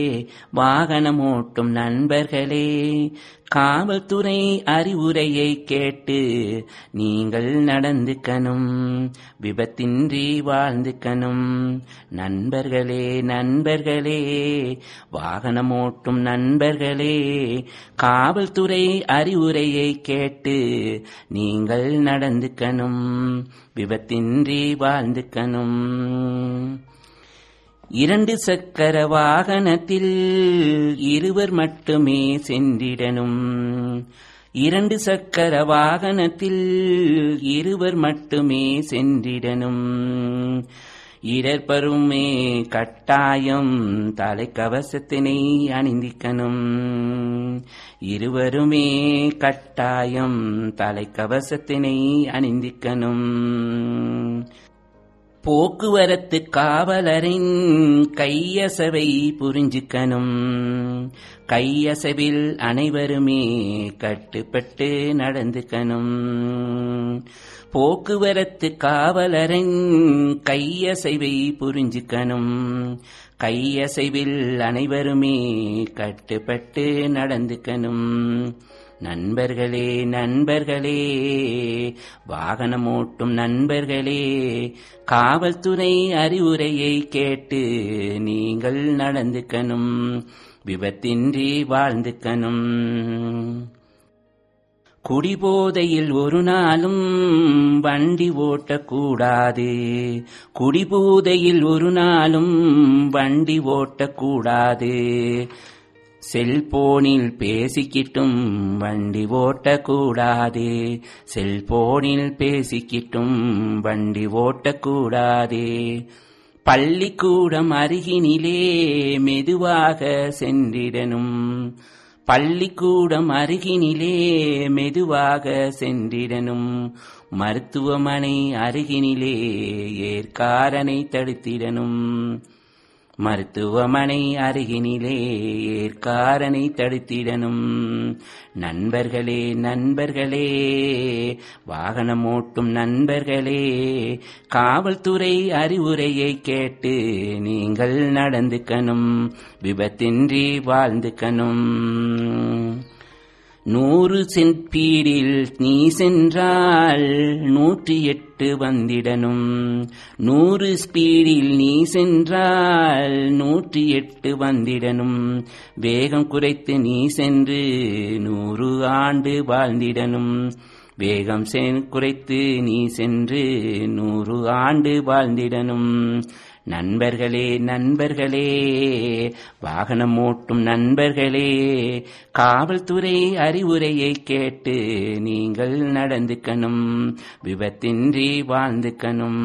வாகனம் ஓட்டும் நண்பர்களே காவல்துறை அறிவுரையை கேட்டு நீங்கள் நடந்துக்கணும் விபத்தின்றி வாழ்ந்துக்கணும் நண்பர்களே நண்பர்களே வாகனம் ஓட்டும் நண்பர்களே காவல்துறை அறிவுரையை கேட்டு நீங்கள் நடந்துக்கணும் விபத்தின்றி வாழ்ந்துக்கணும் இரண்டு சக்கர வாகனத்தில் இருவர் மட்டுமே சென்றிடணும் இரண்டு சக்கர வாகனத்தில் இருவர் மட்டுமே சென்றிடணும் இடர்பருமே கட்டாயம் தலைக்கவசத்தினை அணிந்திக்கணும் இருவருமே கட்டாயம் தலைக்கவசத்தினை அணிந்திக்கணும் போக்குவரத்து காவலரின் கையசவை புரிஞ்சுக்கணும் கையசவில் அனைவருமே கட்டுப்பட்டு நடந்துக்கணும் போக்குவரத்து காவலரின் கையசைவை புரிஞ்சுக்கணும் கையசைவில் அனைவருமே கட்டுப்பட்டு நடந்துக்கணும் நண்பர்களே நண்பர்களே வாகனம் ஓட்டும் நண்பர்களே காவல்துறை அறிவுரையை கேட்டு நீங்கள் நடந்துக்கணும் விபத்தின்றி வாழ்ந்துக்கணும் குடிபோதையில் ஒரு நாளும் வண்டி ஓட்டக்கூடாது குடிபோதையில் ஒரு நாளும் வண்டி ஓட்டக்கூடாது செல்போனில் பேசிக்கிட்டும் வண்டி ஓட்டக்கூடாது செல்போனில் பேசிக்கிட்டும் வண்டி ஓட்டக்கூடாது பள்ளிக்கூடம் அருகினிலே மெதுவாக சென்றிடனும் பள்ளிக்கூடம் அருகினிலே மெதுவாக சென்றிடனும் மருத்துவமனை அருகினிலே ஏற்காரனை தடுத்திடனும் மருத்துவமனை அருகினிலே ஏற்காரனை தடுத்திடனும் நண்பர்களே நண்பர்களே வாகனம் ஓட்டும் நண்பர்களே காவல்துறை அறிவுரையை கேட்டு நீங்கள் நடந்துக்கணும் விபத்தின்றி வாழ்ந்துக்கணும் நூறு சென்பீடில் நீ சென்றால் நூற்றி எட்டு வந்திடனும் நூறு ஸ்பீடில் நீ சென்றால் நூற்றி எட்டு வந்திடனும் வேகம் குறைத்து நீ சென்று நூறு ஆண்டு வாழ்ந்திடனும் வேகம் குறைத்து நீ சென்று நூறு ஆண்டு வாழ்ந்திடனும் நண்பர்களே நண்பர்களே வாகனம் ஓட்டும் நண்பர்களே காவல்துறை அறிவுரையை கேட்டு நீங்கள் நடந்துக்கணும் விபத்தின்றி வாழ்ந்துக்கணும்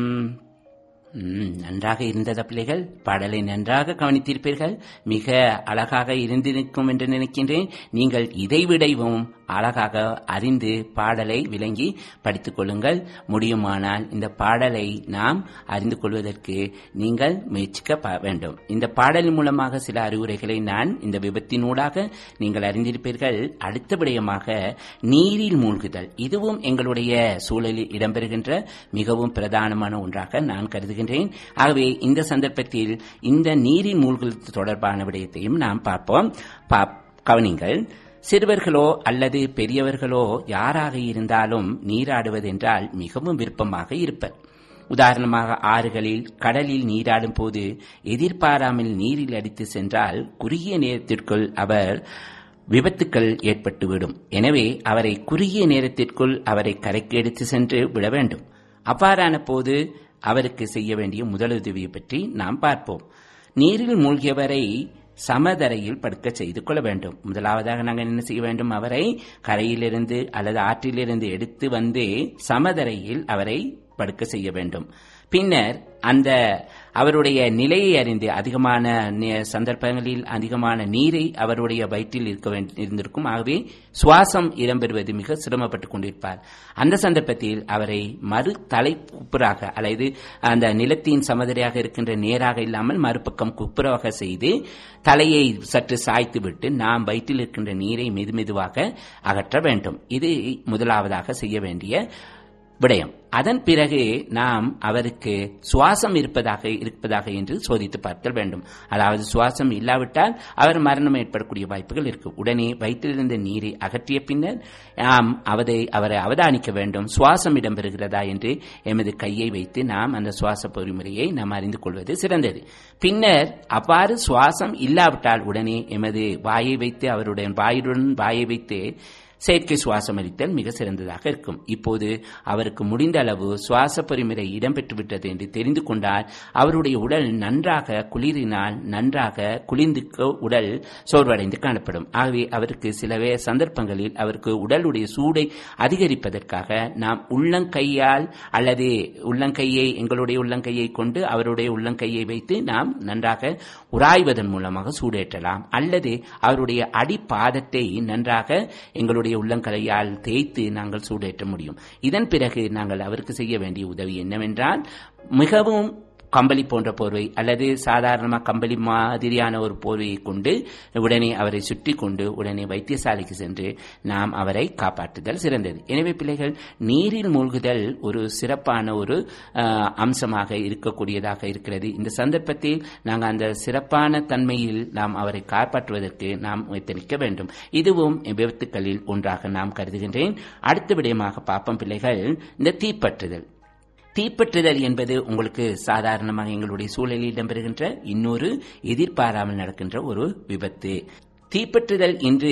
நன்றாக இருந்ததா பிள்ளைகள் பாடலை நன்றாக கவனித்திருப்பீர்கள் மிக அழகாக இருந்திருக்கும் என்று நினைக்கின்றேன் நீங்கள் இதைவிடவும் அழகாக அறிந்து பாடலை விளங்கி படித்துக் கொள்ளுங்கள் முடியுமானால் இந்த பாடலை நாம் அறிந்து கொள்வதற்கு நீங்கள் முயற்சிக்க வேண்டும் இந்த பாடலின் மூலமாக சில அறிவுரைகளை நான் இந்த விபத்தினூடாக நீங்கள் அறிந்திருப்பீர்கள் அடுத்த விடயமாக நீரில் மூழ்குதல் இதுவும் எங்களுடைய சூழலில் இடம்பெறுகின்ற மிகவும் பிரதானமான ஒன்றாக நான் கருதுகின்றேன் ஆகவே இந்த சந்தர்ப்பத்தில் இந்த நீரில் மூழ்குதல் தொடர்பான விடயத்தையும் நாம் பார்ப்போம் கவனிங்கள் சிறுவர்களோ அல்லது பெரியவர்களோ யாராக இருந்தாலும் நீராடுவதென்றால் மிகவும் விருப்பமாக இருப்பர் உதாரணமாக ஆறுகளில் கடலில் நீராடும் போது எதிர்பாராமல் நீரில் அடித்து சென்றால் குறுகிய நேரத்திற்குள் அவர் விபத்துக்கள் ஏற்பட்டுவிடும் எனவே அவரை குறுகிய நேரத்திற்குள் அவரை கரைக்கு எடுத்து சென்று விட வேண்டும் அவ்வாறான போது அவருக்கு செய்ய வேண்டிய முதலுதவியை பற்றி நாம் பார்ப்போம் நீரில் மூழ்கியவரை சமதரையில் படுக்க செய்து கொள்ள வேண்டும் முதலாவதாக நாங்கள் என்ன செய்ய வேண்டும் அவரை கரையிலிருந்து அல்லது ஆற்றிலிருந்து எடுத்து வந்து சமதரையில் அவரை படுக்க செய்ய வேண்டும் பின்னர் அந்த அவருடைய நிலையை அறிந்து அதிகமான சந்தர்ப்பங்களில் அதிகமான நீரை அவருடைய வயிற்றில் இருக்க இருந்திருக்கும் ஆகவே சுவாசம் இடம்பெறுவது மிக சிரமப்பட்டுக் கொண்டிருப்பார் அந்த சந்தர்ப்பத்தில் அவரை மறு தலை குப்புறாக அல்லது அந்த நிலத்தின் சமதரையாக இருக்கின்ற நேராக இல்லாமல் மறுபக்கம் குப்புறாக செய்து தலையை சற்று சாய்த்து விட்டு நாம் வயிற்றில் இருக்கின்ற நீரை மெதுமெதுவாக அகற்ற வேண்டும் இது முதலாவதாக செய்ய வேண்டிய விடயம் அதன் பிறகு நாம் அவருக்கு சுவாசம் இருப்பதாக இருப்பதாக என்று சோதித்து பார்த்தல் வேண்டும் அதாவது சுவாசம் இல்லாவிட்டால் அவர் மரணம் ஏற்படக்கூடிய வாய்ப்புகள் இருக்கு உடனே வயிற்றிலிருந்த நீரை அகற்றிய பின்னர் நாம் அவரை அவரை அவதானிக்க வேண்டும் சுவாசம் இடம்பெறுகிறதா என்று எமது கையை வைத்து நாம் அந்த சுவாச பொறிமுறையை நாம் அறிந்து கொள்வது சிறந்தது பின்னர் அவ்வாறு சுவாசம் இல்லாவிட்டால் உடனே எமது வாயை வைத்து அவருடைய வாயுடன் வாயை வைத்து செயற்கை சுவாசம் அளித்தல் மிக சிறந்ததாக இருக்கும் இப்போது அவருக்கு முடிந்த அளவு சுவாச பொறிமுறை இடம்பெற்றுவிட்டது என்று தெரிந்து கொண்டால் அவருடைய உடல் நன்றாக குளிரினால் நன்றாக குளிர்ந்து உடல் சோர்வடைந்து காணப்படும் ஆகவே அவருக்கு சிலவே சந்தர்ப்பங்களில் அவருக்கு உடலுடைய சூடை அதிகரிப்பதற்காக நாம் உள்ளங்கையால் அல்லது உள்ளங்கையை எங்களுடைய உள்ளங்கையை கொண்டு அவருடைய உள்ளங்கையை வைத்து நாம் நன்றாக உராய்வதன் மூலமாக சூடேற்றலாம் அல்லது அவருடைய அடிப்பாதத்தை நன்றாக எங்களுடைய உள்ளங்கலையால் தேய்த்து நாங்கள் சூடேற்ற முடியும் இதன் பிறகு நாங்கள் அவருக்கு செய்ய வேண்டிய உதவி என்னவென்றால் மிகவும் கம்பளி போன்ற போர்வை அல்லது சாதாரணமாக கம்பளி மாதிரியான ஒரு போர்வையை கொண்டு உடனே அவரை சுற்றி கொண்டு உடனே வைத்தியசாலைக்கு சென்று நாம் அவரை காப்பாற்றுதல் சிறந்தது எனவே பிள்ளைகள் நீரில் மூழ்குதல் ஒரு சிறப்பான ஒரு அம்சமாக இருக்கக்கூடியதாக இருக்கிறது இந்த சந்தர்ப்பத்தில் நாங்கள் அந்த சிறப்பான தன்மையில் நாம் அவரை காப்பாற்றுவதற்கு நாம் எத்தனிக்க வேண்டும் இதுவும் விபத்துக்களில் ஒன்றாக நாம் கருதுகின்றேன் அடுத்த விடயமாக பார்ப்போம் பிள்ளைகள் இந்த தீப்பற்றுதல் தீப்பற்றுதல் என்பது உங்களுக்கு சாதாரணமாக எங்களுடைய சூழலில் இடம்பெறுகின்ற இன்னொரு எதிர்பாராமல் நடக்கின்ற ஒரு விபத்து தீப்பற்றுதல் இன்று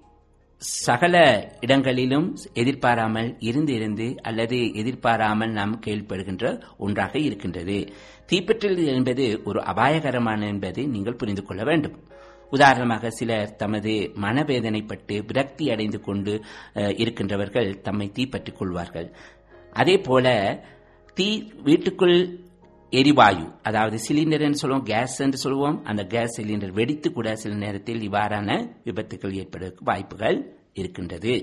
சகல இடங்களிலும் எதிர்பாராமல் இருந்து இருந்து அல்லது எதிர்பாராமல் நாம் கேள்விப்படுகின்ற ஒன்றாக இருக்கின்றது தீப்பற்றுதல் என்பது ஒரு அபாயகரமான என்பதை நீங்கள் புரிந்து கொள்ள வேண்டும் உதாரணமாக சிலர் தமது மனவேதனைப்பட்டு விரக்தி அடைந்து கொண்டு அஹ், இருக்கின்றவர்கள் தம்மை தீப்பற்றிக் கொள்வார்கள் அதே போல தீ வீட்டுக்குள் எரிவாயு அதாவது சிலிண்டர் என்று சொல்லுவோம் கேஸ் என்று சொல்லுவோம் அந்த கேஸ் சிலிண்டர் வெடித்து கூட சில நேரத்தில் இவ்வாறான விபத்துகள் ஏற்படுவதற்கு வாய்ப்புகள் இருக்கின்றது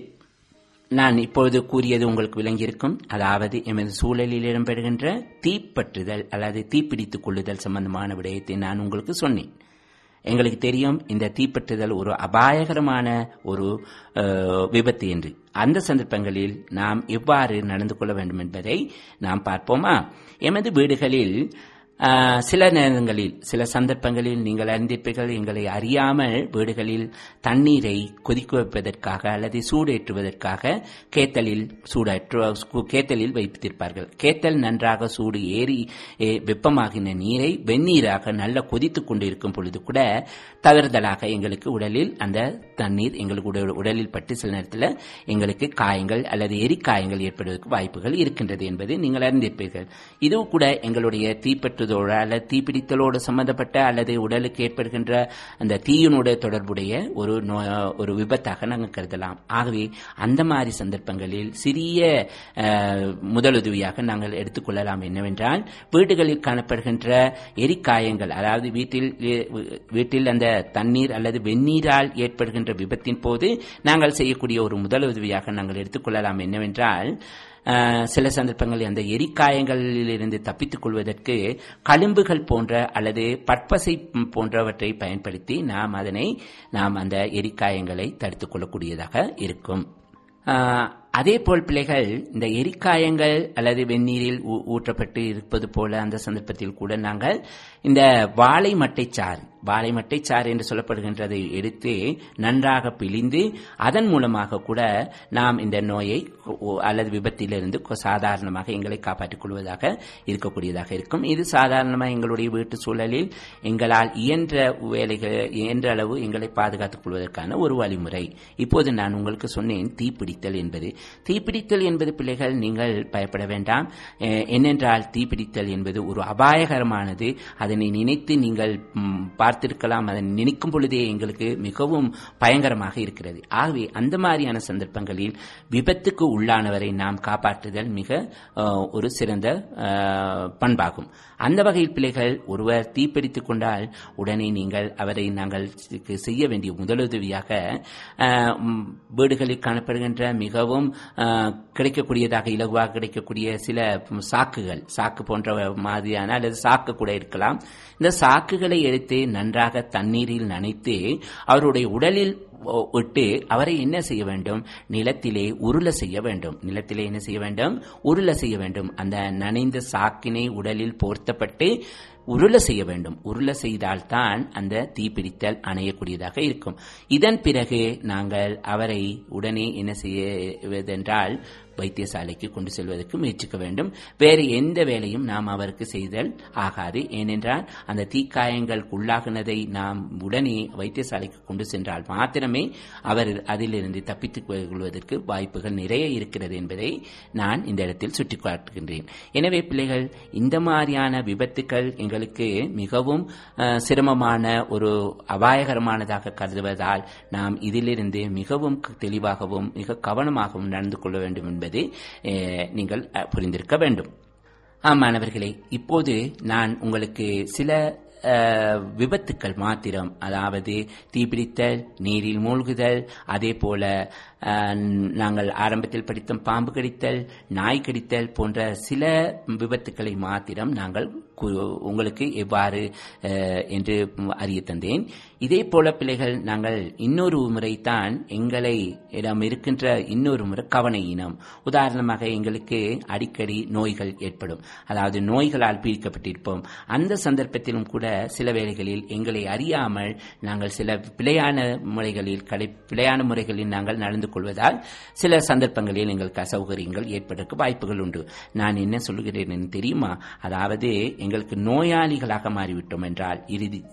நான் இப்பொழுது கூறியது உங்களுக்கு விளங்கியிருக்கும் அதாவது எமது சூழலில் இடம்பெறுகின்ற தீப்பற்றுதல் அல்லது தீப்பிடித்துக் கொள்ளுதல் சம்பந்தமான விடயத்தை நான் உங்களுக்கு சொன்னேன் எங்களுக்கு தெரியும் இந்த தீப்பற்றுதல் ஒரு அபாயகரமான ஒரு அஹ், விபத்து என்று அந்த சந்தர்ப்பங்களில் நாம் எவ்வாறு நடந்து கொள்ள வேண்டும் என்பதை நாம் பார்ப்போமா எமது வீடுகளில் ஆஹ், சில நேரங்களில் சில சந்தர்ப்பங்களில் நீங்கள் அறிந்திருப்பீர்கள் எங்களை அறியாமல் வீடுகளில் தண்ணீரை கொதிக்க வைப்பதற்காக அல்லது சூடேற்றுவதற்காக கேத்தலில் சூடேற்று கேத்தலில் வைத்திருப்பார்கள் கேத்தல் நன்றாக சூடு ஏறி ஏ, வெப்பமாகின நீரை வெந்நீராக நல்ல கொதித்துக் கொண்டு இருக்கும் பொழுது கூட தவறுதலாக எங்களுக்கு உடலில் அந்த தண்ணீர் எங்களுக்கு உட- உடலில் பட்டு சில நேரத்தில் எங்களுக்கு காயங்கள் அல்லது எரிக்காயங்கள் ஏற்படுவதற்கு வாய்ப்புகள் இருக்கின்றது என்பது நீங்கள் அறிந்திருப்பீர்கள் இது கூட எங்களுடைய தீப்பற்றுதோடு அல்லது தீப்பிடித்தலோடு சம்பந்தப்பட்ட அல்லது உடலுக்கு ஏற்படுகின்ற அந்த தீயினோட தொடர்புடைய ஒரு நோ- ஒரு விபத்தாக நாங்கள் கருதலாம் ஆகவே அந்த மாதிரி சந்தர்ப்பங்களில் சிறிய அஹ், முதலுதவியாக நாங்கள் எடுத்துக்கொள்ளலாம் என்னவென்றால் வீடுகளில் காணப்படுகின்ற எரிக்காயங்கள் அதாவது வீட்டில் வீட்டில் அந்த தண்ணீர் அல்லது வெந்நீரால் ஏற்படுகின்ற விபத்தின் போது நாங்கள் செய்யக்கூடிய ஒரு முதலுதவியாக நாங்கள் எடுத்துக்கொள்ளலாம் என்னவென்றால் அஹ், சில சந்தர்ப்பங்களில் அந்த எரிக்காயங்களிலிருந்து தப்பித்துக் கொள்வதற்கு களும்புகள் போன்ற அல்லது பற்பசை போன்றவற்றை பயன்படுத்தி நாம் அதனை நாம் அந்த எரிக்காயங்களை தடுத்துக் கொள்ளக்கூடியதாக இருக்கும் ஆஹ், அதே போல் பிள்ளைகள் இந்த எரிக்காயங்கள் அல்லது வெந்நீரில் ஊ- ஊற்றப்பட்டு இருப்பது போல அந்த சந்தர்ப்பத்தில் கூட நாங்கள் இந்த வாழை மட்டைச்சாறு வாழை மட்டைச்சாறு என்று சொல்லப்படுகின்றதை எடுத்து நன்றாக பிழிந்து அதன் மூலமாக கூட நாம் இந்த நோயை ஒ- அல்லது விபத்திலிருந்து கொ- சாதாரணமாக எங்களை காப்பாற்றிக் கொள்வதாக இருக்கக்கூடியதாக இருக்கும் இது சாதாரணமாக எங்களுடைய வீட்டு சூழலில் எங்களால் இயன்ற வேலைகள் இயன்ற அளவு எங்களை பாதுகாத்துக் கொள்வதற்கான ஒரு வழிமுறை இப்போது நான் உங்களுக்கு சொன்னேன் தீப்பிடித்தல் என்பது தீப்பிடித்தல் என்பது பிள்ளைகள் நீங்கள் பயப்பட வேண்டாம் அஹ், என்னென்றால் தீப்பிடித்தல் என்பது ஒரு அபாயகரமானது அதனை நினைத்து நீங்கள் ம், பார்த்திருக்கலாம் அதை நினைக்கும் பொழுதே எங்களுக்கு மிகவும் பயங்கரமாக இருக்கிறது ஆகவே அந்த மாதிரியான சந்தர்ப்பங்களில் விபத்துக்கு உள்ளானவரை நாம் காப்பாற்றுதல் மிக அஹ், ஒரு சிறந்த அஹ், பண்பாகும் அந்த வகையில் பிள்ளைகள் ஒருவர் தீப்பிடித்துக் கொண்டால் உடனே நீங்கள் அவரை நாங்கள் சி- செய்ய வேண்டிய முதலுதவியாக அஹ், ம், வீடுகளில் காணப்படுகின்ற மிகவும் அஹ், கிடைக்கக்கூடியதாக இலகுவாக கிடைக்கக்கூடிய சில ம், சாக்குகள் சாக்கு போன்ற மாதிரியான அல்லது சாக்கு கூட இருக்கலாம் இந்த சாக்குகளை எடுத்து நன்றாக தண்ணீரில் நனைத்து அவருடைய உடலில் ஒ- விட்டு அவரை என்ன செய்ய வேண்டும் நிலத்திலே உருள செய்ய வேண்டும் நிலத்திலே என்ன செய்ய வேண்டும் உருள செய்ய வேண்டும் அந்த நனைந்த சாக்கினை உடலில் போர்த்தப்பட்டு உருள செய்ய வேண்டும் உருள செய்தால்தான் அந்த தீப்பிடித்தல் அணையக்கூடியதாக இருக்கும் இதன் பிறகு நாங்கள் அவரை உடனே என்ன செய்வதென்றால் வைத்தியசாலைக்கு கொண்டு செல்வதற்கு முயற்சிக்க வேண்டும் வேறு எந்த வேலையும் நாம் அவருக்கு செய்தல் ஆகாது ஏனென்றால் அந்த தீக்காயங்களுக்கு உள்ளாகினதை நாம் உடனே வைத்தியசாலைக்கு கொண்டு சென்றால் மாத்திரமே அவர் அதிலிருந்து தப்பித்துக் கொள்வதற்கு வாய்ப்புகள் நிறைய இருக்கிறது என்பதை நான் இந்த இடத்தில் சுட்டிக்காட்டுகின்றேன் எனவே பிள்ளைகள் இந்த மாதிரியான விபத்துக்கள் எங்களுக்கு மிகவும் அஹ், சிரமமான ஒரு அபாயகரமானதாக கருதுவதால் நாம் இதிலிருந்து மிகவும் தெளிவாகவும் மிக கவனமாகவும் நடந்து கொள்ள வேண்டும் என்பதை அஹ், நீங்கள் அஹ், புரிந்திருக்க வேண்டும் ஆம் மாணவர்களே இப்போது நான் உங்களுக்கு சில அஹ், விபத்துக்கள் மாத்திரம் அதாவது தீப்பிடித்தல் நீரில் மூழ்குதல் அதே போல அஹ், நாங்கள் ஆரம்பத்தில் படித்த பாம்பு கடித்தல் நாய் கடித்தல் போன்ற சில விபத்துக்களை மாத்திரம் நாங்கள் கு- உங்களுக்கு எவ்வாறு அஹ், என்று அறிய தந்தேன் இதே போல பிள்ளைகள் நாங்கள் இன்னொரு முறைதான் எங்களை இடம் இருக்கின்ற இன்னொரு முறை கவன இனம் உதாரணமாக எங்களுக்கு அடிக்கடி நோய்கள் ஏற்படும் அதாவது நோய்களால் பீடிக்கப்பட்டிருப்போம் அந்த சந்தர்ப்பத்திலும் கூட சில வேளைகளில் எங்களை அறியாமல் நாங்கள் சில பிழையான முறைகளில் கடை பிழையான முறைகளில் நாங்கள் நடந்து கொள்வதால் சில சந்தர்ப்பங்களில் எங்களுக்கு அசௌகரியங்கள் ஏற்பதற்கு வாய்ப்புகள் உண்டு நான் என்ன சொல்லுகிறேன் என்று தெரியுமா அதாவது எங்களுக்கு நோயாளிகளாக மாறிவிட்டோம் என்றால் இறுதி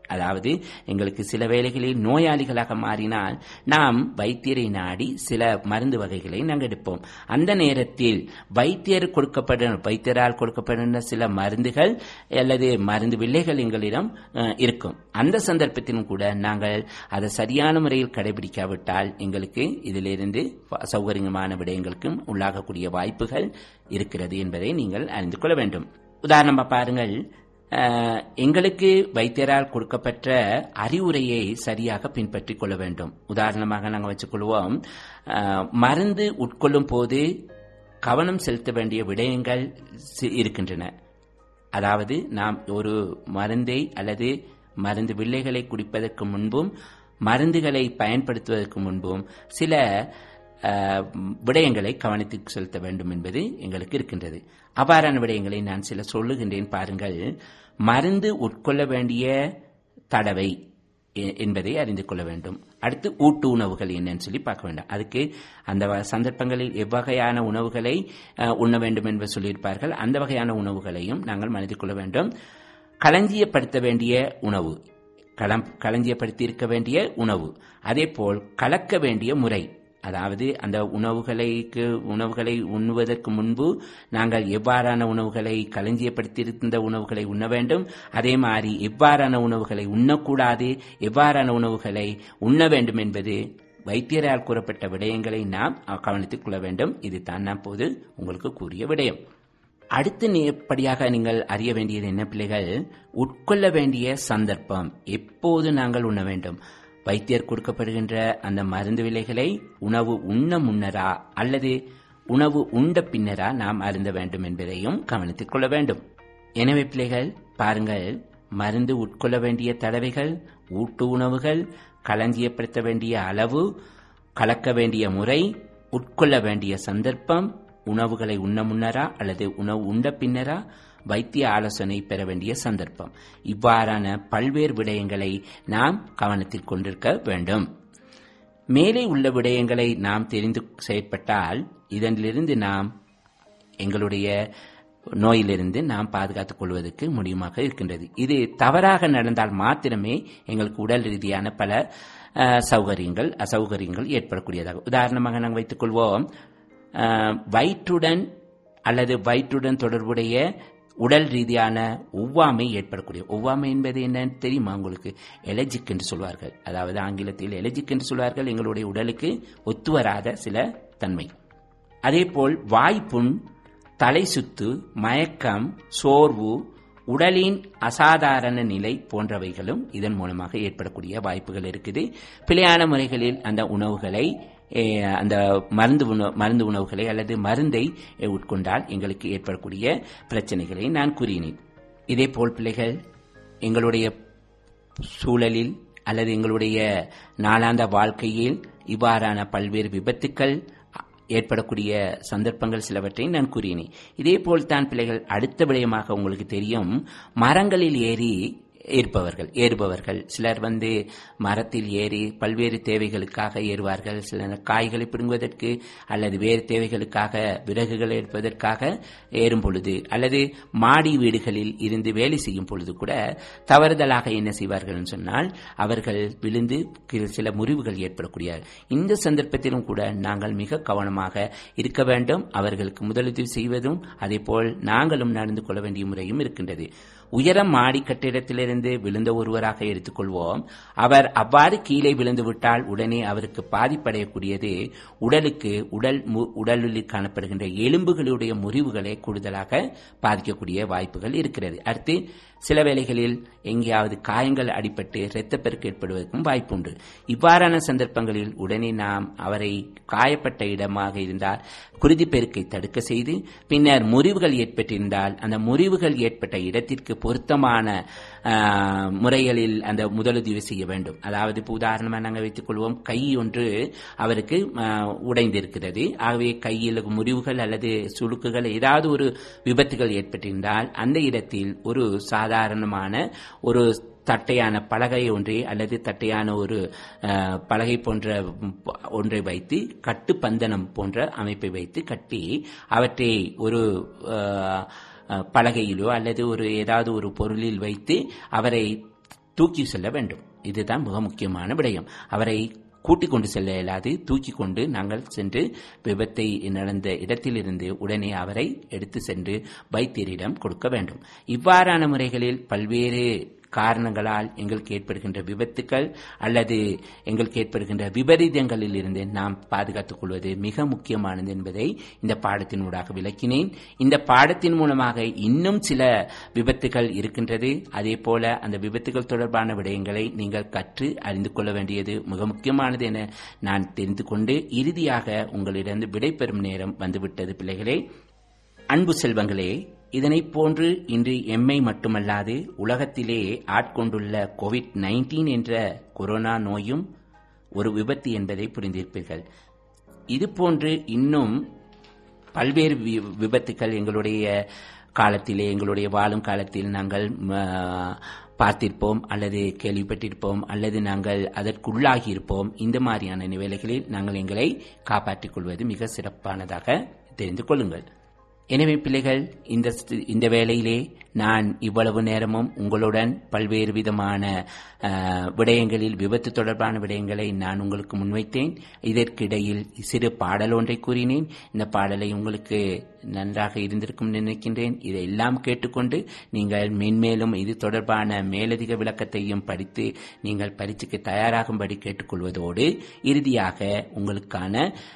அதாவது எங்களுக்கு சில வேளைகளில் நோயாளிகளாக மாறினால் நாம் வைத்தியரை நாடி சில மருந்து வகைகளை நாங்கள் எடுப்போம் அந்த நேரத்தில் வைத்தியர் கொடுக்கப்பட வைத்தியரால் கொடுக்கப்படுகின்ற சில மருந்துகள் அல்லது மருந்து வில்லைகள் எங்களிடம் அஹ், இருக்கும் அந்த சந்தர்ப்பத்திலும் கூட நாங்கள் அதை சரியான முறையில் கடைபிடிக்காவிட்டால் எங்களுக்கு இதிலிருந்து சௌகரியமான விடயங்களுக்கும் உள்ளாகக்கூடிய வாய்ப்புகள் இருக்கிறது என்பதை நீங்கள் அறிந்து கொள்ள வேண்டும் உதாரணமா பாருங்கள் அஹ், எங்களுக்கு வைத்தியரால் கொடுக்கப்பட்ட அறிவுரையை சரியாக பின்பற்றிக் கொள்ள வேண்டும் உதாரணமாக நாங்கள் வச்சுக்கொள்வோம் அஹ், மருந்து உட்கொள்ளும் போது கவனம் செலுத்த வேண்டிய விடயங்கள் சி- இருக்கின்றன அதாவது நாம் ஒரு மருந்தை அல்லது மருந்து வில்லைகளை குடிப்பதற்கு முன்பும் மருந்துகளை பயன்படுத்துவதற்கு முன்பும் சில அஹ், விடயங்களை கவனித்து செலுத்த வேண்டும் என்பது எங்களுக்கு இருக்கின்றது அவ்வாறான விடயங்களை நான் சில சொல்லுகின்றேன் பாருங்கள் மருந்து உட்கொள்ள வேண்டிய தடவை எ- என்பதை அறிந்து கொள்ள வேண்டும் அடுத்து ஊட்டு உணவுகள் என்னன்னு சொல்லி பார்க்க வேண்டும் அதுக்கு அந்த வ- சந்தர்ப்பங்களில் எவ்வகையான உணவுகளை அஹ், உண்ண வேண்டும் என்று சொல்லியிருப்பார்கள் அந்த வகையான உணவுகளையும் நாங்கள் மனதில் கொள்ள வேண்டும் களஞ்சியப்படுத்த வேண்டிய உணவு களம் களஞ்சியப்படுத்தி இருக்க வேண்டிய உணவு அதே போல் கலக்க வேண்டிய முறை அதாவது அந்த உணவுகளுக்கு உணவுகளை உண்ணுவதற்கு முன்பு நாங்கள் எவ்வாறான உணவுகளை களஞ்சியப்படுத்தியிருந்த உணவுகளை உண்ண வேண்டும் அதே மாதிரி எவ்வாறான உணவுகளை உண்ணக்கூடாது எவ்வாறான உணவுகளை உண்ண வேண்டும் என்பது வைத்தியரால் கூறப்பட்ட விடயங்களை நாம் கவனித்துக் கொள்ள வேண்டும் இது தான் நான் போது உங்களுக்கு கூறிய விடயம் அடுத்து நேப்படியாக நீங்கள் அறிய வேண்டியது என்ன பிள்ளைகள் உட்கொள்ள வேண்டிய சந்தர்ப்பம் எப்போது நாங்கள் உண்ண வேண்டும் வைத்தியர் கொடுக்கப்படுகின்ற அந்த மருந்து விலைகளை உணவு உண்ண முன்னரா அல்லது உணவு உண்ட பின்னரா நாம் அருந்த வேண்டும் என்பதையும் கவனித்துக் கொள்ள வேண்டும் எனவே பிள்ளைகள் பாருங்கள் மருந்து உட்கொள்ள வேண்டிய தடவைகள் ஊட்டு உணவுகள் களஞ்சியப்படுத்த வேண்டிய அளவு கலக்க வேண்டிய முறை உட்கொள்ள வேண்டிய சந்தர்ப்பம் உணவுகளை உண்ண முன்னரா அல்லது உணவு உண்ட பின்னரா வைத்திய ஆலோசனை பெற வேண்டிய சந்தர்ப்பம் இவ்வாறான பல்வேறு விடயங்களை நாம் கவனத்தில் கொண்டிருக்க வேண்டும் மேலே உள்ள விடயங்களை நாம் தெரிந்து செயற்பட்டால் இதனிலிருந்து நாம் எங்களுடைய நோயிலிருந்து நாம் பாதுகாத்துக் கொள்வதற்கு முடியுமாக இருக்கின்றது இது தவறாக நடந்தால் மாத்திரமே எங்களுக்கு உடல் ரீதியான பல அஹ், சௌகரியங்கள் அசௌகரியங்கள் ஏற்படக்கூடியதாக உதாரணமாக நாங்கள் வைத்துக் கொள்வோம் அஹ், வயிற்றுடன் அல்லது வயிற்றுடன் தொடர்புடைய உடல் ரீதியான ஒவ்வாமை ஏற்படக்கூடிய ஒவ்வாமை என்பது என்னன்னு தெரியுமா உங்களுக்கு எலர்ஜிக் என்று சொல்வார்கள் அதாவது ஆங்கிலத்தில் எலர்ஜிக் என்று சொல்வார்கள் எங்களுடைய உடலுக்கு ஒத்துவராத சில தன்மை அதேபோல் வாய்ப்புண் தலை சுத்து மயக்கம் சோர்வு உடலின் அசாதாரண நிலை போன்றவைகளும் இதன் மூலமாக ஏற்படக்கூடிய வாய்ப்புகள் இருக்குது பிழையான முறைகளில் அந்த உணவுகளை eh, அந்த மருந்து உணவு மருந்து உணவுகளை அல்லது மருந்தை eh, உட்கொண்டால் எங்களுக்கு ஏற்படக்கூடிய பிரச்சனைகளை நான் கூறினேன் இதேபோல் பிள்ளைகள் எங்களுடைய சூழலில் அல்லது எங்களுடைய நாளாந்த வாழ்க்கையில் இவ்வாறான பல்வேறு விபத்துக்கள் ஏற்படக்கூடிய சந்தர்ப்பங்கள் சிலவற்றை நான் கூறினேன் இதேபோல் தான் பிள்ளைகள் அடுத்த விடயமாக உங்களுக்கு தெரியும் மரங்களில் ஏறி இருப்பவர்கள் ஏறுபவர்கள் சிலர் வந்து மரத்தில் ஏறி பல்வேறு தேவைகளுக்காக ஏறுவார்கள் சிலர் காய்களை பிடுங்குவதற்கு அல்லது வேறு தேவைகளுக்காக விறகுகளை எடுப்பதற்காக ஏறும் பொழுது அல்லது மாடி வீடுகளில் இருந்து வேலை செய்யும் பொழுது கூட தவறுதலாக என்ன செய்வார்கள் சொன்னால் அவர்கள் விழுந்து கி- சில முறிவுகள் ஏற்படக்கூடிய இந்த சந்தர்ப்பத்திலும் கூட நாங்கள் மிக கவனமாக இருக்க வேண்டும் அவர்களுக்கு முதலுதவி செய்வதும் அதேபோல் நாங்களும் நடந்து கொள்ள வேண்டிய முறையும் இருக்கின்றது உயரம் மாடி கட்டிடத்திலிருந்து விழுந்த ஒருவராக எடுத்துக்கொள்வோம் அவர் அவ்வாறு கீழே விழுந்து விட்டால் உடனே அவருக்கு பாதிப்படையக்கூடியது உடலுக்கு உடல் மு- உடலில் காணப்படுகின்ற எலும்புகளுடைய முறிவுகளை கூடுதலாக பாதிக்கக்கூடிய வாய்ப்புகள் இருக்கிறது அடுத்து சில வேளைகளில் எங்கேயாவது காயங்கள் அடிபட்டு இரத்தப்பெருக்கு ஏற்படுவதற்கும் வாய்ப்புண்டு இவ்வாறான சந்தர்ப்பங்களில் உடனே நாம் அவரை காயப்பட்ட இடமாக இருந்தால் குருதி பெருக்கை தடுக்க செய்து பின்னர் முறிவுகள் ஏற்பட்டிருந்தால் அந்த முறிவுகள் ஏற்பட்ட இடத்திற்கு பொருத்தமான ஆ, முறைகளில் அந்த முதலுதவி செய்ய வேண்டும் அதாவது இப்போ உதாரணமாக நாங்கள் வைத்துக் கொள்வோம் கை ஒன்று அவருக்கு ஆ, உடைந்திருக்கிறது ஆகவே கையில் முறிவுகள் அல்லது சுளுக்குகள் ஏதாவது ஒரு விபத்துகள் ஏற்பட்டிருந்தால் அந்த இடத்தில் ஒரு சாதாரணமான ஒரு தட்டையான பலகை ஒன்றை அல்லது தட்டையான ஒரு அஹ், பலகை போன்ற ப- ஒன்றை வைத்து கட்டு பந்தனம் போன்ற அமைப்பை வைத்து கட்டி அவற்றை ஒரு அஹ், அஹ், பலகையிலோ அல்லது ஒரு ஏதாவது ஒரு பொருளில் வைத்து அவரை தூக்கி செல்ல வேண்டும் இதுதான் மிக முக்கியமான விடயம் அவரை கூட்டிக் கொண்டு செல்ல இயலாது தூக்கி கொண்டு நாங்கள் சென்று விபத்தை நடந்த இடத்திலிருந்து உடனே அவரை எடுத்து சென்று வைத்தியரிடம் கொடுக்க வேண்டும் இவ்வாறான முறைகளில் பல்வேறு காரணங்களால் எங்களுக்கு ஏற்படுகின்ற விபத்துக்கள் அல்லது எங்களுக்கு ஏற்படுகின்ற விபரீதங்களில் இருந்து நாம் பாதுகாத்துக் கொள்வது மிக முக்கியமானது என்பதை இந்த பாடத்தினூடாக விளக்கினேன் இந்த பாடத்தின் மூலமாக இன்னும் சில விபத்துகள் இருக்கின்றது அதே போல அந்த விபத்துகள் தொடர்பான விடயங்களை நீங்கள் கற்று அறிந்து கொள்ள வேண்டியது மிக முக்கியமானது என நான் தெரிந்து கொண்டு இறுதியாக உங்களிடம் விடைபெறும் நேரம் வந்துவிட்டது பிள்ளைகளே அன்பு செல்வங்களே இதனை போன்று இன்று எம்மை மட்டுமல்லாது உலகத்திலே ஆட்கொண்டுள்ள கோவிட் நைன்டீன் என்ற கொரோனா நோயும் ஒரு விபத்து என்பதை புரிந்திருப்பீர்கள் இதுபோன்று இன்னும் பல்வேறு வி- விபத்துக்கள் எங்களுடைய காலத்திலே எங்களுடைய வாழும் காலத்தில் நாங்கள் ம, பார்த்திருப்போம் அல்லது கேள்விப்பட்டிருப்போம் அல்லது நாங்கள் அதற்குள்ளாகி இருப்போம் இந்த மாதிரியான நிலைகளில் நாங்கள் எங்களை காப்பாற்றிக் கொள்வது மிக சிறப்பானதாக தெரிந்து கொள்ளுங்கள் எனவே பிள்ளைகள் இந்த ஸ்- இந்த வேளையிலே நான் இவ்வளவு நேரமும் உங்களுடன் பல்வேறு விதமான அஹ், விடயங்களில் விபத்து தொடர்பான விடயங்களை நான் உங்களுக்கு முன்வைத்தேன் இதற்கிடையில் சிறு பாடல் ஒன்றை கூறினேன் இந்த பாடலை உங்களுக்கு நன்றாக இருந்திருக்கும் நினைக்கின்றேன் இதையெல்லாம் கேட்டுக்கொண்டு நீங்கள் மென்மேலும் இது தொடர்பான மேலதிக விளக்கத்தையும் படித்து நீங்கள் பரீட்சைக்கு தயாராகும்படி கேட்டுக்கொள்வதோடு இறுதியாக உங்களுக்கான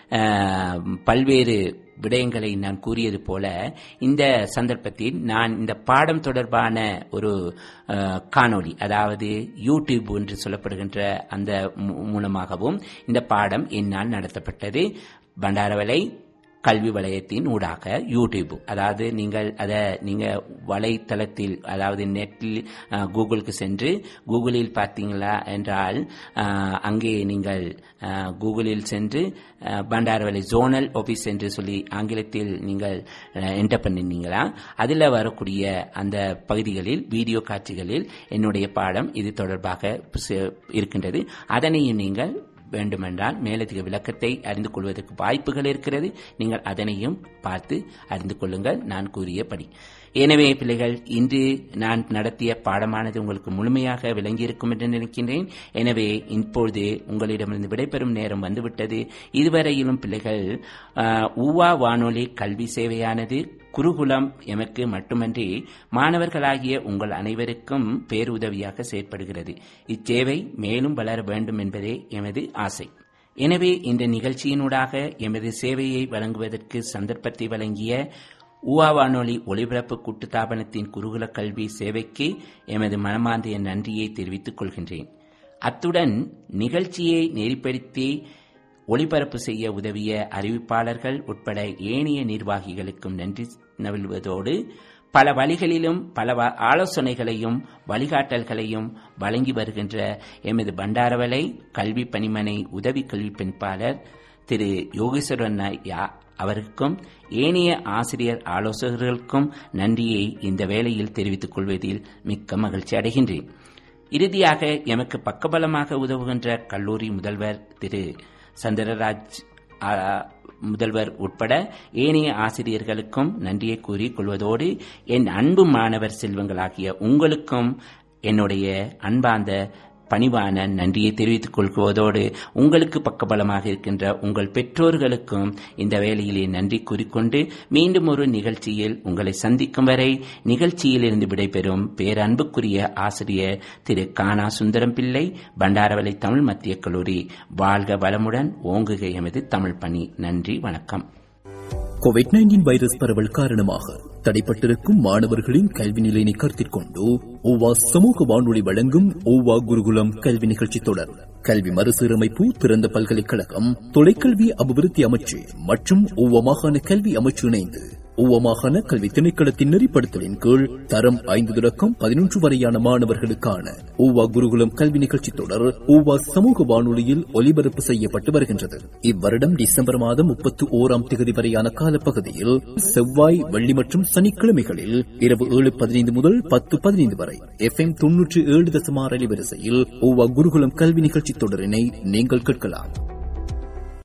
அஹ், பல்வேறு விடயங்களை நான் கூறியது போல இந்த சந்தர்ப்பத்தில் நான் இந்த பாடம் தொடர்பான ஒரு அஹ், காணொளி அதாவது யூடியூப் என்று சொல்லப்படுகின்ற அந்த மூ- மூலமாகவும் இந்த பாடம் என்னால் நடத்தப்பட்டது பண்டாரவளை கல்வி வலயத்தின் ஊடாக யூடியூப் அதாவது நீங்கள் அதை நீங்க வலைத்தளத்தில் அதாவது நெட்டில் அஹ், கூகுளுக்கு சென்று கூகுளில் பார்த்தீங்களா என்றால் அஹ், அங்கே நீங்கள் அஹ், கூகுளில் சென்று அஹ், பண்டாரவளை ஜோனல் ஆபீஸ் என்று சொல்லி ஆங்கிலத்தில் நீங்கள் என்டர் பண்ணினீங்களா அதில் வரக்கூடிய அந்த பகுதிகளில் வீடியோ காட்சிகளில் என்னுடைய பாடம் இது தொடர்பாக ச- இருக்கின்றது அதனையும் நீங்கள் வேண்டுமென்றால் மேலதிக விளக்கத்தை அறிந்து கொள்வதற்கு வாய்ப்புகள் இருக்கிறது நீங்கள் அதனையும் பார்த்து அறிந்து கொள்ளுங்கள் நான் கூறியபடி எனவே பிள்ளைகள் இன்று நான் நடத்திய பாடமானது உங்களுக்கு முழுமையாக விளங்கியிருக்கும் என்று நினைக்கின்றேன் எனவே இப்பொழுது உங்களிடமிருந்து விடைபெறும் நேரம் வந்துவிட்டது இதுவரையிலும் பிள்ளைகள் ஆஹ், ஊவா வானொலி கல்வி சேவையானது குருகுலம் எமக்கு மட்டுமன்றி மாணவர்களாகிய உங்கள் அனைவருக்கும் பேருதவியாக செயற்படுகிறது இச்சேவை மேலும் வளர வேண்டும் என்பதே எமது ஆசை எனவே இந்த நிகழ்ச்சியினூடாக எமது சேவையை வழங்குவதற்கு சந்தர்ப்பத்தை வழங்கிய ஊவா வானொலி ஒலிபரப்பு கூட்டுத்தாபனத்தின் குருகுல கல்வி சேவைக்கு எமது மனமார்ந்த நன்றியை தெரிவித்துக் கொள்கின்றேன் அத்துடன் நிகழ்ச்சியை நெறிப்படுத்தி ஒளிபரப்பு செய்ய உதவிய அறிவிப்பாளர்கள் உட்பட ஏனைய நிர்வாகிகளுக்கும் நன்றி நல்வதோடு பல வழிகளிலும் பல வ- ஆலோசனைகளையும் வழிகாட்டல்களையும் வழங்கி வருகின்ற எமது பண்டாரவளை கல்வி பணிமனை உதவி கல்வி பணிப்பாளர் திரு யோகேஸ்வரன் ஐயா அவருக்கும் ஏனைய ஆசிரியர் ஆலோசகர்களுக்கும் நன்றியை இந்த வேளையில் தெரிவித்துக் கொள்வதில் மிக்க மகிழ்ச்சி அடைகின்றேன் இறுதியாக எமக்கு பக்கபலமாக உதவுகின்ற கல்லூரி முதல்வர் திரு சந்திரராஜ் ஆ, முதல்வர் உட்பட ஏனைய ஆசிரியர்களுக்கும் நன்றியை கூறிக் கொள்வதோடு என் அன்பு மாணவர் செல்வங்களாகிய உங்களுக்கும் என்னுடைய அன்பார்ந்த பணிவான நன்றியை தெரிவித்துக் கொள்வதோடு உங்களுக்கு பக்கபலமாக இருக்கின்ற உங்கள் பெற்றோர்களுக்கும் இந்த வேளையிலே நன்றி கூறிக்கொண்டு மீண்டும் ஒரு நிகழ்ச்சியில் உங்களை சந்திக்கும் வரை நிகழ்ச்சியிலிருந்து விடைபெறும் பேரன்புக்குரிய ஆசிரியர் திரு கானா சுந்தரம் பிள்ளை பண்டாரவளை தமிழ் மத்திய கல்லூரி வாழ்க வளமுடன் ஓங்குக எமது தமிழ் பணி நன்றி வணக்கம் கோவிட் நைன்டீன் வைரஸ் பரவல் காரணமாக தடைப்பட்டிருக்கும் மாணவர்களின் கல்வி நிலையினை கருத்தில் கொண்டு ஓவா சமூக வானொலி வழங்கும் ஓவா குருகுலம் கல்வி நிகழ்ச்சி தொடர் கல்வி மறுசீரமைப்பு திறந்த பல்கலைக்கழகம் தொலைக்கல்வி அபிவிருத்தி அமைச்சு மற்றும் ஓவா மாகாண கல்வி அமைச்சு இணைந்து ஓவா மாகாண கல்வி திணைக்களத்தின் நெறிப்படுத்தலின் கீழ் தரம் ஐந்து தொடக்கம் பதினொன்று வரையான மாணவர்களுக்கான ஓவா குருகுலம் கல்வி நிகழ்ச்சி தொடர் ஓவா சமூக வானொலியில் ஒலிபரப்பு செய்யப்பட்டு வருகின்றது இவ்வருடம் டிசம்பர் மாதம் முப்பத்தி ஓராம் தேதி வரையான காலப்பகுதியில் செவ்வாய் வெள்ளி மற்றும் சனிக்கிழமைகளில் இரவு ஏழு பதினைந்து முதல் பத்து பதினைந்து வரை எஃப் எம் தொன்னூற்றி ஏழு தசமார் அலைவரிசையில் ஓவா குருகுலம் கல்வி நிகழ்ச்சி தொடரினை நீங்கள் கேட்கலாம்